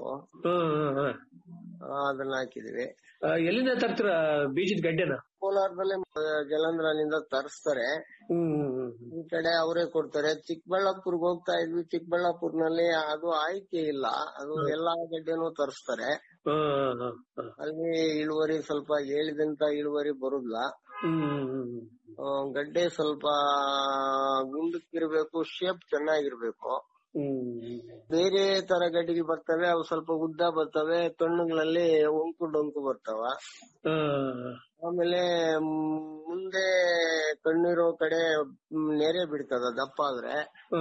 ಅದನ್ನ ಹಾಕಿದ್ವಿ ಆ, ಎಲ್ಲಿಂದ ತರ್ತೀರಾ ಬೀಜದ ಗಡ್ಡೆನ ಕೋಲಾರದಲ್ಲೇ ಜಲಂಧ್ರನಿಂದ ತರಿಸ್ತಾರೆ ಈ ಕಡೆ ಅವರೇ ಕೊಡ್ತಾರೆ ಚಿಕ್ಕಬಳ್ಳಾಪುರ್ಗೆ ಹೋಗ್ತಾ ಇದ್ವಿ ಚಿಕ್ಕಬಳ್ಳಾಪುರ್ನಲ್ಲಿ ಅದು ಆಯ್ಕೆ ಇಲ್ಲ ಅದು ಎಲ್ಲಾ ಗಡ್ಡೆನೂ ತರಿಸ್ತಾರೆ ಅಲ್ಲಿ ಇಳುವರಿ ಸ್ವಲ್ಪ ಹೇಳಿದಂತ ಇಳುವರಿ ಬರುದಿಲ್ಲ ಆ, ಗಡ್ಡೆ ಸ್ವಲ್ಪ ಗುಂಡಕ್ಕಿರ್ಬೇಕು ಶೇಪ್ ಚೆನ್ನಾಗಿರ್ಬೇಕು ಬೇರೆ ತರ ಗಡ್ಡೆಗೆ ಬರ್ತವೆ ಅವು ಸ್ವಲ್ಪ ಉದ್ದ ಬರ್ತವೆ ತಣ್ಣಗಳಲ್ಲಿ ಒಂಕು ಡೊಂಕು ಬರ್ತಾವ ಆಮೇಲೆ ಮ್, ಮುಂದೆ ಕಣ್ಣಿರೋ ಕಡೆ ಮ್, ನೆರೆ ಬಿಡ್ತದ ದಪ್ಪ ಆದ್ರೆ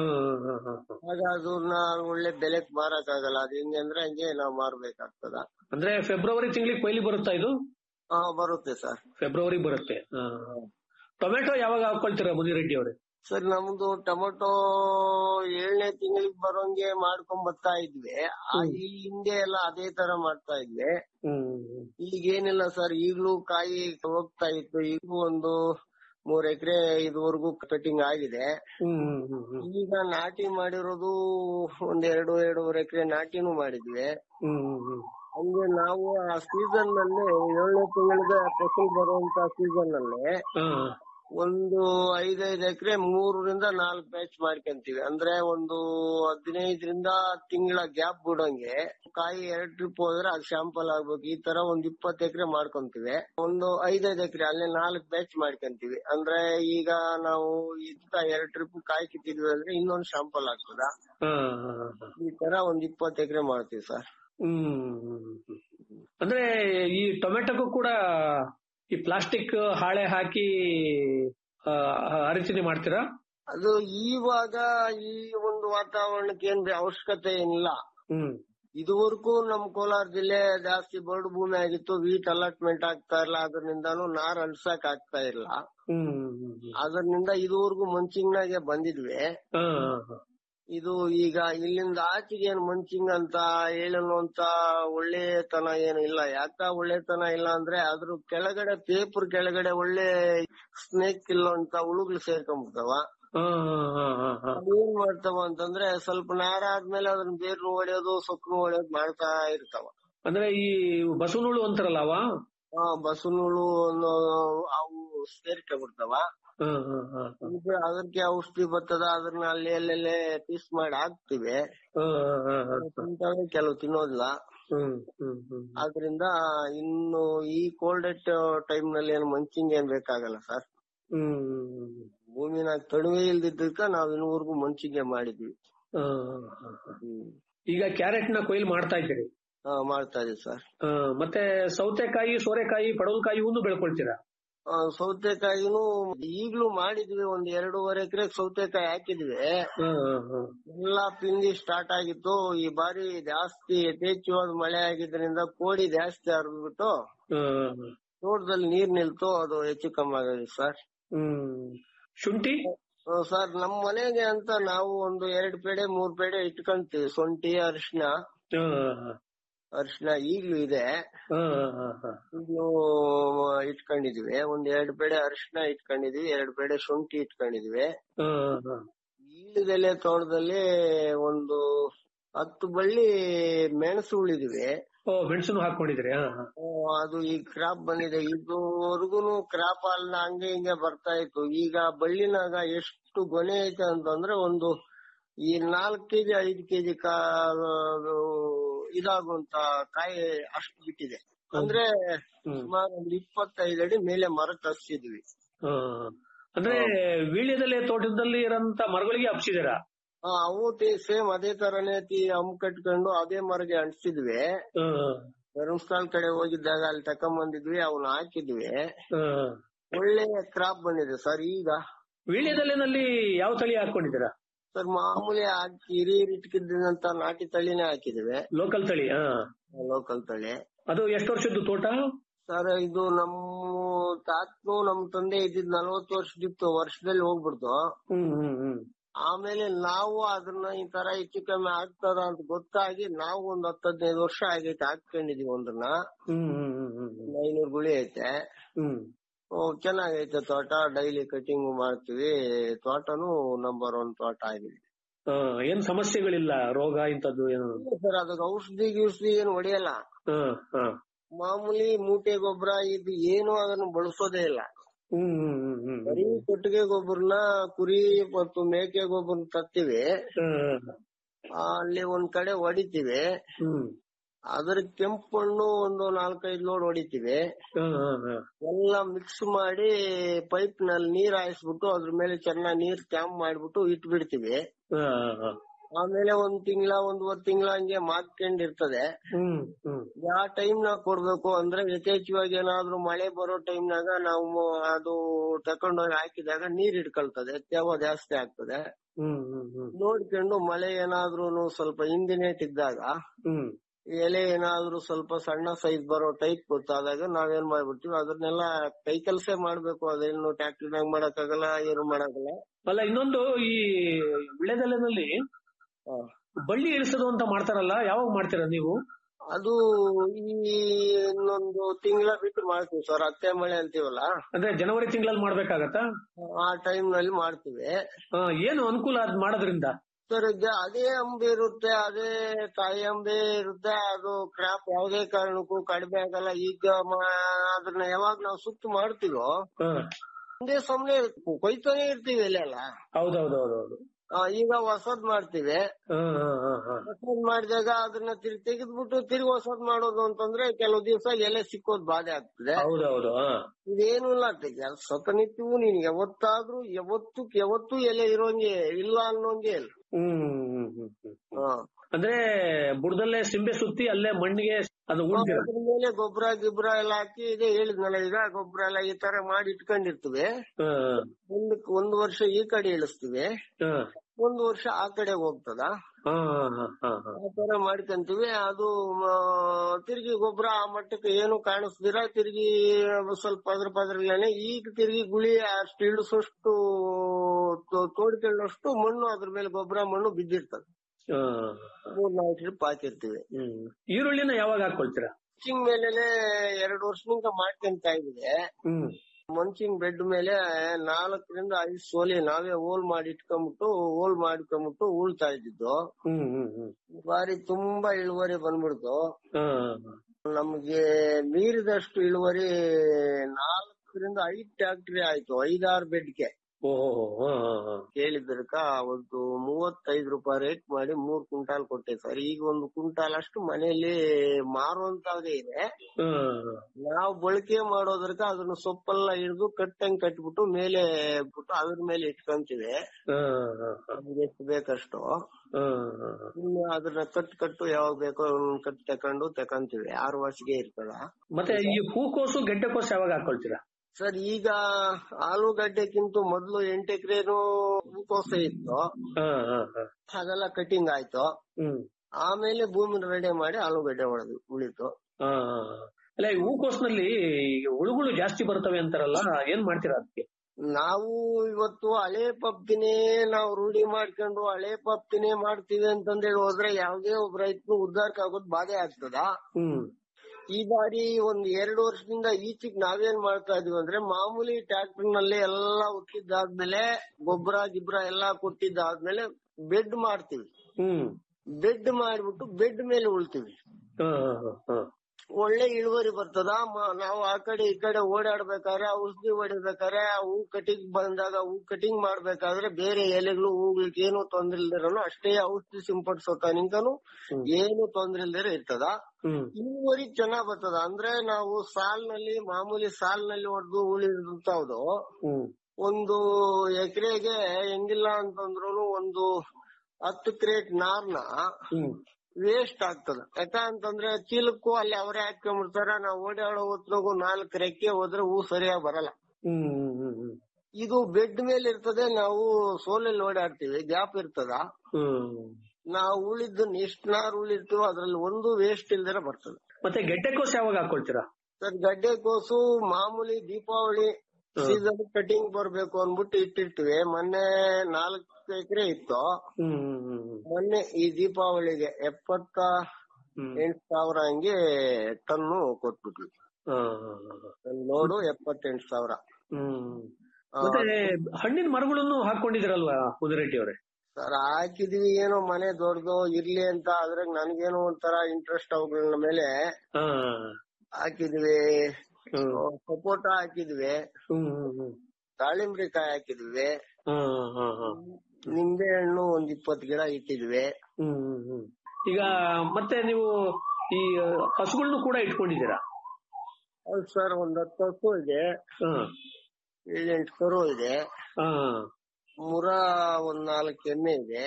ಆಗ ಅದನ್ನ ಒಳ್ಳೆ ಬೆಲೆಕ್ ಮಾರಕ್ ಆಗಲ್ಲ ಅದು ಹೆಂಗೆ ಅಂದ್ರೆ ಹಂಗೆ ನಾವ್ ಮಾರ್ಬೇಕಾಗ್ತದ ಅಂದ್ರೆ ಫೆಬ್ರವರಿ ತಿಂಗಳಿಗೆ ಕೊಯ್ಲಿ ಬರುತ್ತಾ ಇದು ಹಾ ಬರುತ್ತೆ ಸರ್ ಫೆಬ್ರವರಿ ಬರುತ್ತೆ ಆ. ಟೊಮೆಟೊ ಯಾವಾಗ ಹಾಕೊಳ್ತೀರಾ ಮುನಿರೆಡ್ಡಿ ಅವರೇ ಸರ್ ನಮ್ದು ಟೊಮೊಟೊ ಏಳನೇ ತಿಂಗಳಿಗೆ ಬರೋಂಗೆ ಮಾಡ್ಕೊಂಡ್ ಬರ್ತಾ ಇದ್ವಿ ಆ, ಈ ಹಿಂದೆ ಎಲ್ಲ ಅದೇ ತರ ಮಾಡ್ತಾ ಇದ್ವಿ ಈಗ ಏನಿಲ್ಲ ಸರ್ ಈಗ್ಲೂ ಕಾಯಿ ಹೋಗ್ತಾ ಇತ್ತು ಈಗೂ ಒಂದು ಮೂರ್ ಎಕರೆ ಇದುವರೆಗೂ ಕಟಿಂಗ್ ಆಗಿದೆ ಈಗ ನಾಟಿ ಮಾಡಿರೋದು ಒಂದ್ ಎರಡು ಎರಡೂವರೆ ಎಕರೆ ನಾಟಿನೂ ಮಾಡಿದ್ವಿ ಹಂಗೆ ನಾವು ಆ ಸೀಸನ್ ನಲ್ಲಿ ಏಳನೇ ತಿಂಗಳಿಗೆ ಫಸಲ್ ಬರುವಂತ ಸೀಸನ್ ನಲ್ಲಿ ಒಂದು ಐದೈದು ಎಕರೆ ಮೂರರಿಂದ ನಾಲ್ಕು ಬ್ಯಾಚ್ ಮಾಡ್ಕೊಂತೀವಿ ಅಂದ್ರೆ ಒಂದು ಹದಿನೈದರಿಂದ ತಿಂಗಳ ಗ್ಯಾಪ್ ಬಿಡೋಂಗೆ ಕಾಯಿ ಎರಡ್ ಟ್ರಿಪ್ ಹೋದ್ರೆ ಅದು ಶಾಂಪಲ್ ಆಗ್ಬೇಕು ಈ ತರ ಒಂದ್ ಇಪ್ಪತ್ತು ಎಕರೆ ಮಾಡ್ಕೊಂತೀವಿ ಒಂದು ಐದೈದು ಎಕರೆ ಅಲ್ಲೇ ನಾಲ್ಕು ಬ್ಯಾಚ್ ಮಾಡ್ಕೊಂತೀವಿ ಅಂದ್ರೆ ಈಗ ನಾವು ಇದ್ದ ಎರಡ್ ಟ್ರಿಪ್ ಕಾಯಿ ಕಿತ್ತಿದ್ವಿ ಅಂದ್ರೆ ಇನ್ನೊಂದು ಶಾಂಪಲ್ ಆಗ್ತದ ಈ ತರ ಒಂದ್ ಇಪ್ಪತ್ತು ಎಕರೆ ಮಾಡ್ತೀವಿ ಸರ್ ಹ್ಮ್ ಅಂದ್ರೆ ಈ ಟೊಮೆಟೊಕ್ಕೂ ಕೂಡ ಈ ಪ್ಲಾಸ್ಟಿಕ್ ಹಾಳೆ ಹಾಕಿ ಆ, ಅರಿಚನೆ ಮಾಡ್ತೀರಾ ಅದು ಇವಾಗ ಈ ಒಂದು ವಾತಾವರಣಕ್ಕೆ ಏನ್ ಬೆ- ಅವಶ್ಯಕತೆ ಏನಿಲ್ಲ ಹ್ಮ್ ಇದುವರೆಗೂ ನಮ್ ಕೋಲಾರ ಜಿಲ್ಲೆ ಜಾಸ್ತಿ ಬರಡು ಭೂಮಿ ಆಗಿತ್ತು ವೀಟ್ ಅಲಾಟ್ಮೆಂಟ್ ಆಗ್ತಾ ಇಲ್ಲ ಅದರಿಂದಾನು ನಾರ್ ಅಳ್ಸಕ್ ಆಗ್ತಾ ಇಲ್ಲ ಅದರಿಂದ ಇದುವರೆಗೂ ಮಂಚಿಂಗ್ನಾಗೆ ಬಂದಿದ್ವಿ ಇದು ಈಗ ಇಲ್ಲಿಂದ ಆಚೆಗೆ ಏನ್ ಮಂಚಿಂಗ್ ಅಂತ ಹೇಳಲು ಅಂತ ಒಳ್ಳೆತನ ಏನು ಇಲ್ಲ ಯಾಕ ಒಳ್ಳೆತನ ಇಲ್ಲ ಅಂದ್ರೆ ಅದ್ರ ಕೆಳಗಡೆ ಪೇಪರ್ ಕೆಳಗಡೆ ಒಳ್ಳೆ ಸ್ನೇಕ್ ಇಲ್ಲೋಂತ ಹುಳುಗಳು ಸೇರ್ಕೊಂಡ್ಬಿಡ್ತಾವ ಅದ್ ಏನ್ ಮಾಡ್ತಾವ ಅಂತಂದ್ರೆ ಸ್ವಲ್ಪ ನಾರ ಆದ್ಮೇಲೆ ಅದನ್ನ ಬೇರ್ನು ಹೊಡೆಯೋದು ಸೊಪ್ಪು ಹೊಡೆಯೋದು ಮಾಡ್ತಾ ಇರ್ತಾವ ಅಂದ್ರೆ ಈ ಬಸವನುಳು ಅಂತಾರಲ್ಲ ಅವ ಆ ಬಸವನುಳು ಅನ್ನೋ ಅವು ಸೇರ್ಕೊಂಡ್ಬಿಡ್ತಾವ ಈಗ ಅದಕ್ಕೆ ಔಷಧಿ ಬರ್ತದ ಅದನ್ನ ಅಲ್ಲಿ ಅಲ್ಲೆಲ್ಲೇ ಪೀಸ್ ಮಾಡಿ ಹಾಕ್ತಿವಿ ತಿಂತಾವೆ ಕೆಲವು ತಿನ್ನೋದಿಲ್ಲ ಆದ್ರಿಂದ ಇನ್ನು ಈ ಕೋಲ್ಡ್ ಟೈಮ್ ನಲ್ಲಿ ಏನು ಮಂಚಿಂಗ್ ಏನ್ ಬೇಕಾಗಲ್ಲ ಸರ್ ಭೂಮಿನಾಗ ತಣುವೆ ಇಲ್ದಿದ್ದಕ್ಕ ನಾವ್ ಇನ್ನೂವರೆಗೂ ಮಂಚಿಗೆ ಮಾಡಿದ್ವಿ ಈಗ ಕ್ಯಾರೆಟ್ ನ ಕೊಯ್ಲು ಮಾಡ್ತಾ ಇದ್ದೀರಿ ಹಾ ಮಾಡ್ತಾ ಇದೀವಿ ಸರ್ ಆ, ಮತ್ತೆ ಸೌತೆಕಾಯಿ ಸೋರೆಕಾಯಿ ಪಡವಲಕಾಯಿ ಇವನ್ನು ಬೆಳ್ಕೊಳ್ತೀರಾ ಆ, ಸೌತೆಕಾಯಿನೂ ಈಗ್ಲೂ ಮಾಡಿದ್ವಿ ಒಂದ್ ಎರಡೂವರೆ ಎಕರೆ ಸೌತೆಕಾಯಿ ಹಾಕಿದ್ವಿ ಎಲ್ಲಾ ಪಿಂದಿ ಸ್ಟಾರ್ಟ್ ಆಗಿತ್ತು ಈ ಬಾರಿ ಜಾಸ್ತಿ ಯಥೇಚ್ಛವಾದ ಮಳೆ ಆಗಿದ್ರಿಂದ ಕೋಡಿ ಜಾಸ್ತಿ ಹರಿದ್ಬಿಟ್ಟು ತೋಟದಲ್ಲಿ ನೀರ್ ನಿಲ್ತು ಅದು ಹೆಚ್ಚು ಕಮ್ಮಿ ಆಗಿದೆ ಸರ್ ಶುಂಠಿ ಸರ್ ನಮ್ ಮನೆಗೆ ಅಂತ ನಾವು ಒಂದು ಎರಡ್ ಪೇಡೆ ಮೂರ್ ಪೇಡೆ ಇಟ್ಕೊಂತೀವಿ ಶುಂಠಿ ಅರಿಶಿನ ಅರಿಶಿನ ಈಗ್ಲೂ ಇದೆ ಈಗ್ಲೂ ಇಟ್ಕೊಂಡಿದ್ವಿ ಒಂದ್ ಎರಡ್ ಪೇಡೆ ಅರಿಶಿನ ಇಟ್ಕೊಂಡಿದ್ವಿ ಎರಡ್ ಪೇಡೆ ಶುಂಠಿ ಇಟ್ಕೊಂಡಿದ್ವಿ ಈಳುದೆಲೆ ತೋಟದಲ್ಲಿ ಒಂದು ಹತ್ತು ಬಳ್ಳಿ ಮೆಣಸು ಉಳಿದಿವೆ ಓ ಮೆಣಸನ್ನು ಹಾಕೊಂಡಿದ್ರಿ ಅದು ಈ ಕ್ರಾಪ್ ಬಂದಿದೆ ಇದುವರೆಗೂನು ಕ್ರಾಪ್ ಅಲ್ಲ ಹಂಗೆ ಹಿಂಗೆ ಬರ್ತಾ ಇತ್ತು ಈಗ ಬಳ್ಳಿನಾಗ ಎಷ್ಟು ಗೊನೆ ಐತೆ ಅಂತಂದ್ರೆ ಒಂದು ಈ ನಾಲ್ಕ್ ಕೆಜಿ ಐದ್ ಕೆಜಿ ಕಾ ಇದಾಗುವಂತ ಕಾಯಿ ಅಷ್ಟು ಬಿಟ್ಟಿದೆ ಅಂದ್ರೆ ಸುಮಾರು ಒಂದು ಇಪ್ಪತ್ತೈದು ಅಡಿ ಮೇಲೆ ಮರ ಕಸಿದ್ವಿ ಅಂದ್ರೆ ವೀಳ್ಯದೆಲೆ ತೋಟದಲ್ಲಿ ಇರೋಂತ ಮರಗಳಿಗೆ ಹಬ್ಸಿದ್ದೀರಾ ಆ, ಅವು ಸೇಮ್ ಅದೇ ತರನೇ ತಿ ಹಮ್ ಕಟ್ಕೊಂಡು ಅದೇ ಮರಗೆ ಅಂಟಿಸಿದ್ವಿ ಧರ್ಮಸ್ಥಳ ಕಡೆ ಹೋಗಿದ್ದಾಗ ಅಲ್ಲಿ ತಕೊಂಬಂದಿದ್ವಿ ಅವನ್ನ ಹಾಕಿದ್ವಿ ಒಳ್ಳೆ ಕ್ರಾಪ್ ಬಂದಿದೆ ಸರ್ ಈಗ ವೀಳ್ಯದಲ್ಲಿನಲ್ಲಿ ಯಾವ ತಳಿ ಹಾಕೊಂಡಿದ್ದೀರಾ ಸರ್ ಮಾಮೂಲಿ ಹಾಕಿ ಹಿರಿಯರ್ ಇಟ್ಕಿದ್ದಂತ ನಾಟಿ ತಳಿನೇ ಹಾಕಿದ್ವಿ ಲೋಕಲ್ ತಳಿ ಹಾ ಲೋಕಲ್ ತಳಿ ಅದು ಎಷ್ಟು ವರ್ಷದ್ದು ತೋಟ ಸರ್ ಇದು ನಮ್ಮ ತಾತನು ನಮ್ ತಂದೆ ಇದ್ದಿದ್ ನಲ್ವತ್ತು ವರ್ಷದಿತ್ತು ವರ್ಷದಲ್ಲಿ ಹೋಗ್ಬಿಡ್ತು ಹ್ಮ್ ಹ್ಮ್ ಹ್ಮ್ ಆಮೇಲೆ ನಾವು ಅದನ್ನ ಈ ತರ ಹೆಚ್ಚು ಕಮ್ಮಿ ಆಗ್ತದ ಅಂತ ಗೊತ್ತಾಗಿ ನಾವು ಒಂದ್ ಹತ್ತು ಹದಿನೈದು ವರ್ಷ ಆಗೈತೆ ಹಾಕೊಂಡಿದೀವಿ ಒಂದನ್ನ ಹ್ಮ್ ಹ್ಮ್ ಹ್ಮ್ ಹ್ಮ್ ಒಂದ್ ಐನೂರು ಗುಳಿ ಐತೆ ಹ್ಮ್ ಓ, ಚೆನ್ನಾಗೈತೆ ತೋಟ ಡೈಲಿ ಕಟಿಂಗ್ ಮಾಡ್ತೀವಿ ತೋಟನು ನಂಬರ್ ಒನ್ ತೋಟ ಆಗಿದೆ ಆ, ಏನ್ ಸಮಸ್ಯೆಗಳಿಲ್ಲ ರೋಗ ಇಂಥದ್ದು ಏನು ಸರ್ ಅದಕ್ಕೆ ಔಷಧಿ ಗಿಔಷಧಿ ಏನು ಹೊಡೆಯಲ್ಲ ಹಾ ಹಾ ಮಾಮೂಲಿ ಮೂಟೆ ಗೊಬ್ಬರ ಇದು ಏನು ಅದನ್ನು ಬಳಸೋದೇ ಇಲ್ಲ ಹ್ಮ್ ಹ್ಮ್ ಹ್ಮ್ ಹ್ಮ್ ಬರೀ ಕೊಟ್ಟಿಗೆ ಗೊಬ್ಬರನ ಕುರಿ ಮತ್ತು ಮೇಕೆ ಗೊಬ್ಬರನ ತರ್ತೀವಿ ಹ್ಮ್ ಆ, ಅಲ್ಲಿ ಒಂದ್ ಕಡೆ ಹೊಡಿತೀವಿ ಹ್ಮ್ ಅದ್ರ ಕೆಂಪು ಮಣ್ಣು ಒಂದು ನಾಲ್ಕೈದು ಲೋಡ್ ಹೊಡಿತೀವಿ ಹ್ಮ್ ಹ್ಮ್ ಹ್ಮ್ ಎಲ್ಲ ಮಿಕ್ಸ್ ಮಾಡಿ ಪೈಪ್ ನಲ್ಲಿ ನೀರ್ ಹಾಯಿಸ್ಬಿಟ್ಟು ಅದ್ರ ಮೇಲೆ ಚೆನ್ನಾಗಿ ನೀರ್ ಕ್ಯಾಂಪ್ ಮಾಡ್ಬಿಟ್ಟು ಇಟ್ಬಿಡ್ತೀವಿ ಹಾ ಹಾ ಆಮೇಲೆ ಒಂದ್ ತಿಂಗಳ ಒಂದೂವರೆ ತಿಂಗಳ ಹಂಗೆ ಮಾತ್ಕೊಂಡಿರ್ತದೆ ಹ್ಮ್ ಹ್ಮ್ ಯಾವ ಟೈಮ್ ನಾಗ ಕೊಡ್ಬೇಕು ಅಂದ್ರೆ ಯಥೇಚ್ಛವಾಗಿ ಏನಾದ್ರೂ ಮಳೆ ಬರೋ ಟೈಮ್ನಾಗ ನಾವು ಅದು ತಕೊಂಡೋಗಿ ಹಾಕಿದಾಗ ನೀರ್ ಹಿಡ್ಕೊಳ್ತದೆ ತೇವ ಜಾಸ್ತಿ ಆಗ್ತದೆ ಹ್ಮ್ ಹ್ಮ್ ಹ್ಮ್ ನೋಡ್ಕೊಂಡು ಮಳೆ ಏನಾದ್ರೂ ಸ್ವಲ್ಪ ಹಿಂದಿನೇಟ್ ಇದ್ದಾಗ ಹ್ಮ್ ಎಲೆ ಏನಾದ್ರೂ ಸ್ವಲ್ಪ ಸಣ್ಣ ಸೈಜ್ ಬರೋ ಟೈಪ್ ಗೊತ್ತಾದಾಗ ನಾವೇನ್ ಮಾಡ್ಬಿಡ್ತೀವಿ ಅದನ್ನೆಲ್ಲ ಕೈ ಕೆಲಸ ಮಾಡ್ಬೇಕು ಅದೇನು ಟ್ಯಾಕ್ಟರ್ನಾಗ ಮಾಡಕ್ಕಾಗಲ್ಲ ಏನು ಮಾಡಕ್ಕಾಗಲ್ಲ ಅಲ್ಲ ಇನ್ನೊಂದು ಈ ವಿಳೆದೆಲೆನಲ್ಲಿ ಬಳ್ಳಿ ಇಳಿಸೋದು ಅಂತ ಮಾಡ್ತಾರಲ್ಲ ಯಾವಾಗ ಮಾಡ್ತೀರಾ ನೀವು ಅದು ಈ ಇನ್ನೊಂದು ತಿಂಗಳ ಬಿಟ್ಟು ಮಾಡ್ತೀವಿ ಸರ್ ಅತ್ತೆ ಮಳೆ ಅಂತೀವಲ್ಲ ಅಂದ್ರೆ ಜನವರಿ ತಿಂಗಳಲ್ಲಿ ಮಾಡ್ಬೇಕಾಗತ್ತಾ ಆ ಟೈಮ್ ನಲ್ಲಿ ಮಾಡ್ತೀವಿ ಆ, ಏನು ಅನುಕೂಲ ಅದ್ ಮಾಡೋದ್ರಿಂದ ಸರ್ ಈಗ ಅದೇ ಅಂಬೆ ಇರುತ್ತೆ ಅದೇ ತಾಯಿ ಅಂಬೆ ಇರುತ್ತೆ ಅದು ಕ್ರಾಪ್ ಯಾವುದೇ ಕಾರಣಕ್ಕೂ ಕಡಿಮೆ ಆಗಲ್ಲ ಈಗ ಮ- ಅದನ್ನ ಯಾವಾಗ ನಾವು ಸುತ್ತು ಮಾಡ್ತೀವೋ ಒಂದೇ ಸಮನೆ ಕೊಯ್ತಾನೆ ಇರ್ತೀವಿ ಎಲೆಲ್ಲ ಹೌದೌದೌದೌದು ಆ, ಈಗ ಹೊಸದ್ ಮಾಡ್ತೀವಿ ಹ್ಮ್ ಹ್ಮ್ ಹ್ಮ್ ಹ್ಮ್ ಹೊಸದ್ ಮಾಡಿದಾಗ ಅದನ್ನ ತಿರ್ಗಿ ತೆಗೆದ್ಬಿಟ್ಟು ತಿರ್ಗಿ ಹೊಸದ್ ಮಾಡೋದು ಅಂತಂದ್ರೆ ಕೆಲವು ದಿವಸ ಎಲೆ ಸಿಕ್ಕೋದ್ ಬಾಧೆ ಆಗ್ತದೆ ಹೌದೌದು ಹಾ ಇದೇನು ಇಲ್ಲ ಅಂತ ಸತನಿತ್ಯವೂ ನೀನ್ ಯಾವತ್ತಾದ್ರೂ ಯಾವತ್ತು ಯಾವತ್ತೂ ಎಲೆ ಇರೋಂಗೆ ಇಲ್ಲ ಅನ್ನೋಂಗೆ ಇಲ್ಲ ಹ್ಮ್ ಹ್ಮ್ ಹ್ಮ್ ಹ್ಮ್ ಹಾ. ಅಂದ್ರೆ ಬುಡದಲ್ಲೇ ಸಿಂಬೆ ಸುತ್ತಿ ಅಲ್ಲೇ ಮಣ್ಣಿಗೆ ಅದು ಉಳ್ತೀರ ಅದ್ರ ಮೇಲೆ ಗೊಬ್ಬರ ಗಿಬ್ರ ಎಲ್ಲ ಹಾಕಿ ಇದೇ ಹೇಳಿದ್ನಲ್ಲ ಈಗ ಗೊಬ್ಬರ ಎಲ್ಲ ಈ ತರ ಮಾಡಿ ಇಟ್ಕೊಂಡಿರ್ತೀವಿ ಹ್ಮ್ ಒಂದು ಒಂದು ವರ್ಷ ಈ ಕಡೆ ಇಳಿಸ್ತೀವಿ ಹ್ಮ್ ಒಂದು ವರ್ಷ ಆ ಕಡೆ ಹೋಗ್ತದ ಹಾ ಹಾ ಹಾ ಹಾ ಆ ತರ ಮಾಡ್ಕೊಂತೀವಿ ಅದು ಮ, ತಿರ್ಗಿ ಗೊಬ್ಬರ ಆ ಮಟ್ಟಕ್ಕೆ ಏನು ಕಾಣಿಸ್ದಿರ ತಿರ್ಗಿ ಸ್ವಲ್ಪ ಅದ್ರ ಪದ್ರಲ್ಲೇನೆ ಈಗ ತಿರ್ಗಿ ಗುಳಿ ಅಷ್ಟು ಇಳಿಸೋಷ್ಟು ತೋ- ತೋಡ್ಕೊಳ್ಳೋಷ್ಟು ಮಣ್ಣು ಅದ್ರ ಮೇಲೆ ಗೊಬ್ಬರ ಮಣ್ಣು ಬಿದ್ದಿರ್ತದೆ ಹ್ಮ್ ಮೂರ್ ನಾಲ್ಕು ಟ್ರಿಪ್ ಹಾಕಿರ್ತೀವಿ ಹ್ಮ್ ಈರುಳ್ಳಿನ ಯಾವಾಗ ಹಾಕೊಳ್ತೀರಾ ಮಂಚಿಂಗ್ ಮೇಲೆನೆ ಎರಡು ವರ್ಷದಿಂದ ಮಾಡ್ಕೊಂತ ಇಗಿದೆ ಹ್ಮ್ ಮಂಚಿಂಗ್ ಬೆಡ್ ಮೇಲೆ ನಾಲ್ಕರಿಂದ ಐದು ಸೋಲಿ ನಾವೇ ಹೋಲ್ ಮಾಡಿ ಇಟ್ಕೊಂಡ್ಬಿಟ್ಟು ಹೋಲ್ ಮಾಡ್ಕೊಂಡ್ಬಿಟ್ಟು ಉಳ್ತಾ ಇದ್ದಿದ್ದು ಹ್ಮ್ ಹ್ಮ್ ಹ್ಮ್ ಬಾರಿ ತುಂಬಾ ಇಳುವರಿ ಬಂದ್ಬಿಡ್ತು ಹ್ಮ್ ನಮ್ಗೆ ಮೀರಿದಷ್ಟು ಇಳುವರಿ ನಾಲ್ಕರಿಂದ ಐದ್ ಟ್ಯಾಕ್ಟ್ರಿ ಆಯ್ತು ಐದಾರು ಬೆಡ್ಗೆ ಓಹೋ ಹಾ ಹಾ ಹಾ ಕೇಳಿದ್ರಕ ಒಂದು ಮೂವತ್ತೈದು ರೂಪಾಯಿ ರೇಟ್ ಮಾಡಿ ಮೂರ್ ಕ್ವಿಂಟಾಲ್ ಕೊಟ್ಟೆ ಸರ್ ಈಗ ಒಂದು ಕ್ವಿಂಟಾಲ್ ಅಷ್ಟು ಮನೆಯಲ್ಲಿ ಮಾರುವಂತದೇ ಇದೆ ಹ್ಮ್ ನಾವು ಬಳಕೆ ಮಾಡೋದ್ರಕ ಅದನ್ನ ಸೊಪ್ಪೆಲ್ಲ ಹಿಡಿದು ಕಟ್ಟಂಗ್ ಕಟ್ಬಿಟ್ಟು ಮೇಲೆ ಬಿಟ್ಟು ಅದ್ರ ಮೇಲೆ ಇಟ್ಕೊಂತೀವಿ ಹ್ಮ್ ಹ್ಮ್ ಹ್ಮ್ ನಮ್ಗೆ ಎಷ್ಟು ಬೇಕಷ್ಟು ಹ್ಮ್ ಹ್ಮ್ ಹ್ಮ್ ಇನ್ನು ಅದನ್ನ ಕಟ್ ಕಟ್ಟು ಯಾವಾಗ ಬೇಕೋ ಒಂದೊಂದ್ ಕಟ್ ತಕೊಂಡು ತಕೊಂತೀವಿ ಆರು ವರ್ಷಗೆ ಇರ್ತದ ಮತ್ತೆ ಈ ಹೂಕೋಸು ಗೆಡ್ಡೆಕೋಸು ಯಾವಾಗ ಹಾಕೊಳ್ತೀರಾ ಸರ್ ಈಗ ಆಲೂಗಡ್ಡೆಕ್ಕಿಂತ ಮೊದ್ಲು ಎಂಟು ಎಕರೆನು ಹೂಕೋಸ ಇತ್ತು ಹಾ ಹಾ ಹಾ ಅದೆಲ್ಲ ಕಟಿಂಗ್ ಆಯ್ತು ಹ್ಮ್ ಆಮೇಲೆ ಭೂಮಿ ರೆಡಿ ಮಾಡಿ ಆಲೂಗಡ್ಡೆ ಹೊಡೆದು ಉಳಿತು ಹಾ ಹಾ ಹಾ. ಅಲ್ಲ ಈ ಹೂಕೋಸ್ನಲ್ಲಿ ಈಗ ಹುಳುಗಳು ಜಾಸ್ತಿ ಬರ್ತವೆ ಅಂತಾರಲ್ಲ ಏನ್ ಮಾಡ್ತೀರಾ ಅದಕ್ಕೆ ನಾವು ಇವತ್ತು ಹಳೆ ಪಬ್ದಿನೇ ನಾವು ರೂಢಿ ಮಾಡ್ಕೊಂಡು ಹಳೆ ಪಬ್ದಿನೇ ಮಾಡ್ತೀವಿ ಅಂತಂದೇಳಿ ಹೋದ್ರೆ ಯಾವ್ದೇ ಒಬ್ಬ ರೈತನು ಉದ್ದಾರಕ್ಕೆ ಆಗೋದು ಬಾಧೆ ಆಗ್ತದ ಹ್ಮ್ ಈ ಬಾರಿ ಒಂದ್ ಎರಡು ವರ್ಷದಿಂದ ಈಚೆಗ್ ನಾವೇನ್ ಮಾಡ್ತಾ ಇದೀವಿ ಅಂದ್ರೆ ಮಾಮೂಲಿ ಟ್ರ್ಯಾಕ್ಟರ್ ನಲ್ಲಿ ಎಲ್ಲಾ ಉಕ್ಕಿದ್ದಾದ್ಮೇಲೆ ಗೊಬ್ಬರ ಗಿಬ್ರ ಎಲ್ಲಾ ಕೊಟ್ಟಿದ್ದಾದ್ಮೇಲೆ ಬೆಡ್ ಮಾಡ್ತೀವಿ ಹ್ಮ್ ಬೆಡ್ ಮಾಡ್ಬಿಟ್ಟು ಬೆಡ್ ಮೇಲೆ ಉಳ್ತೀವಿ ಹಾ ಹಾ ಹಾ ಒಳ್ಳೆ ಇಳುವರಿ ಬರ್ತದ ಮ- ನಾವು ಆ ಕಡೆ ಈ ಕಡೆ ಓಡಾಡ್ಬೇಕಾದ್ರೆ ಔಷಧಿ ಹೊಡಿಬೇಕಾದ್ರೆ ಆ ಹೂ ಕಟಿಂಗ್ ಬಂದಾಗ ಹೂ ಕಟಿಂಗ್ ಮಾಡ್ಬೇಕಾದ್ರೆ ಬೇರೆ ಎಲೆಗಳು ಹೂಗಳಿಗೆ ಏನು ತೊಂದ್ರೆ ಇಲ್ದಿರನು ಅಷ್ಟೇ ಔಷಧಿ ಸಿಂಪಡಿಸೋ ತನಿಕನು ಏನು ತೊಂದ್ರೆ ಇಲ್ದಿರ ಇರ್ತದ ಹ್ಮ್ ಇಳುವರಿ ಚೆನ್ನಾಗ್ ಬರ್ತದ ಅಂದ್ರೆ ನಾವು ಸಾಲ್ನಲ್ಲಿ ಮಾಮೂಲಿ ಸಾಲ್ನಲ್ಲಿ ಹೊಡೆದು ಉಳಿದಂತವ್ದು ಹ್ಮ್ ಒಂದು ಎಕರೆಗೆ ಹೆಂಗಿಲ್ಲ ಅಂತಂದ್ರು ಒಂದು ಹತ್ತು ಕ್ರೇಟ್ ನಾರ್ನ ವೇಸ್ಟ್ ಆಗ್ತದ ಯಾಕ ಅಂತಂದ್ರೆ ಚೀಲಕ್ಕೂ ಅಲ್ಲಿ ಅವರೇ ಹಾಕೊಂಡ್ಬಿಡ್ತಾರ ನಾವು ಓಡಾಡೋ ಹೊತ್ನಾಗೂ ನಾಲ್ಕು ರೆಕ್ಕೆ ಹೋದ್ರೆ ಹೂ ಸರಿಯಾಗಿ ಬರಲ್ಲ ಇದು ಬೆಡ್ ಮೇಲೆ ಇರ್ತದೆ ನಾವು ಸೋಲಲ್ಲಿ ಓಡಾಡ್ತೀವಿ ಗ್ಯಾಪ್ ಇರ್ತದ ನಾವು ಉಳಿದ್ದನ್ನ ಎಷ್ಟ್ ನಾರು ಉಳಿರ್ತೀವೋ ಅದ್ರಲ್ಲಿ ಒಂದು ವೇಸ್ಟ್ ಇಲ್ದಿರ ಬರ್ತದೆ ಮತ್ತೆ ಗೆಡ್ಡೆಕೋಸು ಯಾವಾಗ ಹಾಕೊಳ್ತೀರಾ ಸರ್ ಗಡ್ಡೆ ಕೋಸು ಮಾಮೂಲಿ ದೀಪಾವಳಿ ಸೀಸನ್ ಕಟಿಂಗ್ ಬರ್ಬೇಕು ಅನ್ಬಿಟ್ಟು ಇಟ್ಟಿರ್ತೀವಿ ಮೊನ್ನೆ ನಾಲ್ಕು ಎಕರೆ ಇತ್ತು ಮೊನ್ನೆ ಈ ದೀಪಾವಳಿಗೆ ಎಪ್ಪತ್ತ ಎಂಟು ಸಾವಿರ ಹಂಗೆ ಟನ್ನು ಕೊಟ್ಬಿಟ್ವಿ ನೋಡು ಎಪ್ಪತ್ತೆಂಟು ಸಾವಿರ ಮತ್ತೆ ಹಣ್ಣಿನ ಮರಗಳನ್ನು ಹಾಕೊಂಡಿದಿರಲ್ವಾ ಮುದಿರೆಡ್ಡಿ ಅವರೇ ಸರ್ ಹಾಕಿದ್ವಿ ಏನೋ ಮನೆ ದೊಡ್ಡದು ಇರ್ಲಿ ಅಂತ ಅದ್ರಾಗ ನನ್ಗೇನೋ ಒಂಥರ ಇಂಟ್ರೆಸ್ಟ್ ಅವುಗಳ ಮೇಲೆ ಹಾಕಿದ್ವಿ ಸಪೋಟ ಹಾಕಿದ್ವಿ ದಾಳಿಂಬ್ರಿ ಕಾಯಿ ಹಾಕಿದ್ವಿ ನಿಂಬೆ ಹಣ್ಣು ಒಂದ್ ಇಪ್ಪತ್ ಗಿಡ ಇಟ್ಟಿದ್ವಿ ಈಗ ಮತ್ತೆ ನೀವು ಈ ಹಸುಗಳನ್ನು ಕೂಡ ಇಟ್ಕೊಂಡಿದ್ದೀರಾ ಹೌದು ಸರ್ ಒಂದ್ ಹತ್ತು ಹಸು ಇದೆ ಏಳೆಂಟು ಕರು ಇದೆ ಮುರ ಒಂದ್ ನಾಲ್ಕು ಎಮ್ಮೆ ಇದೆ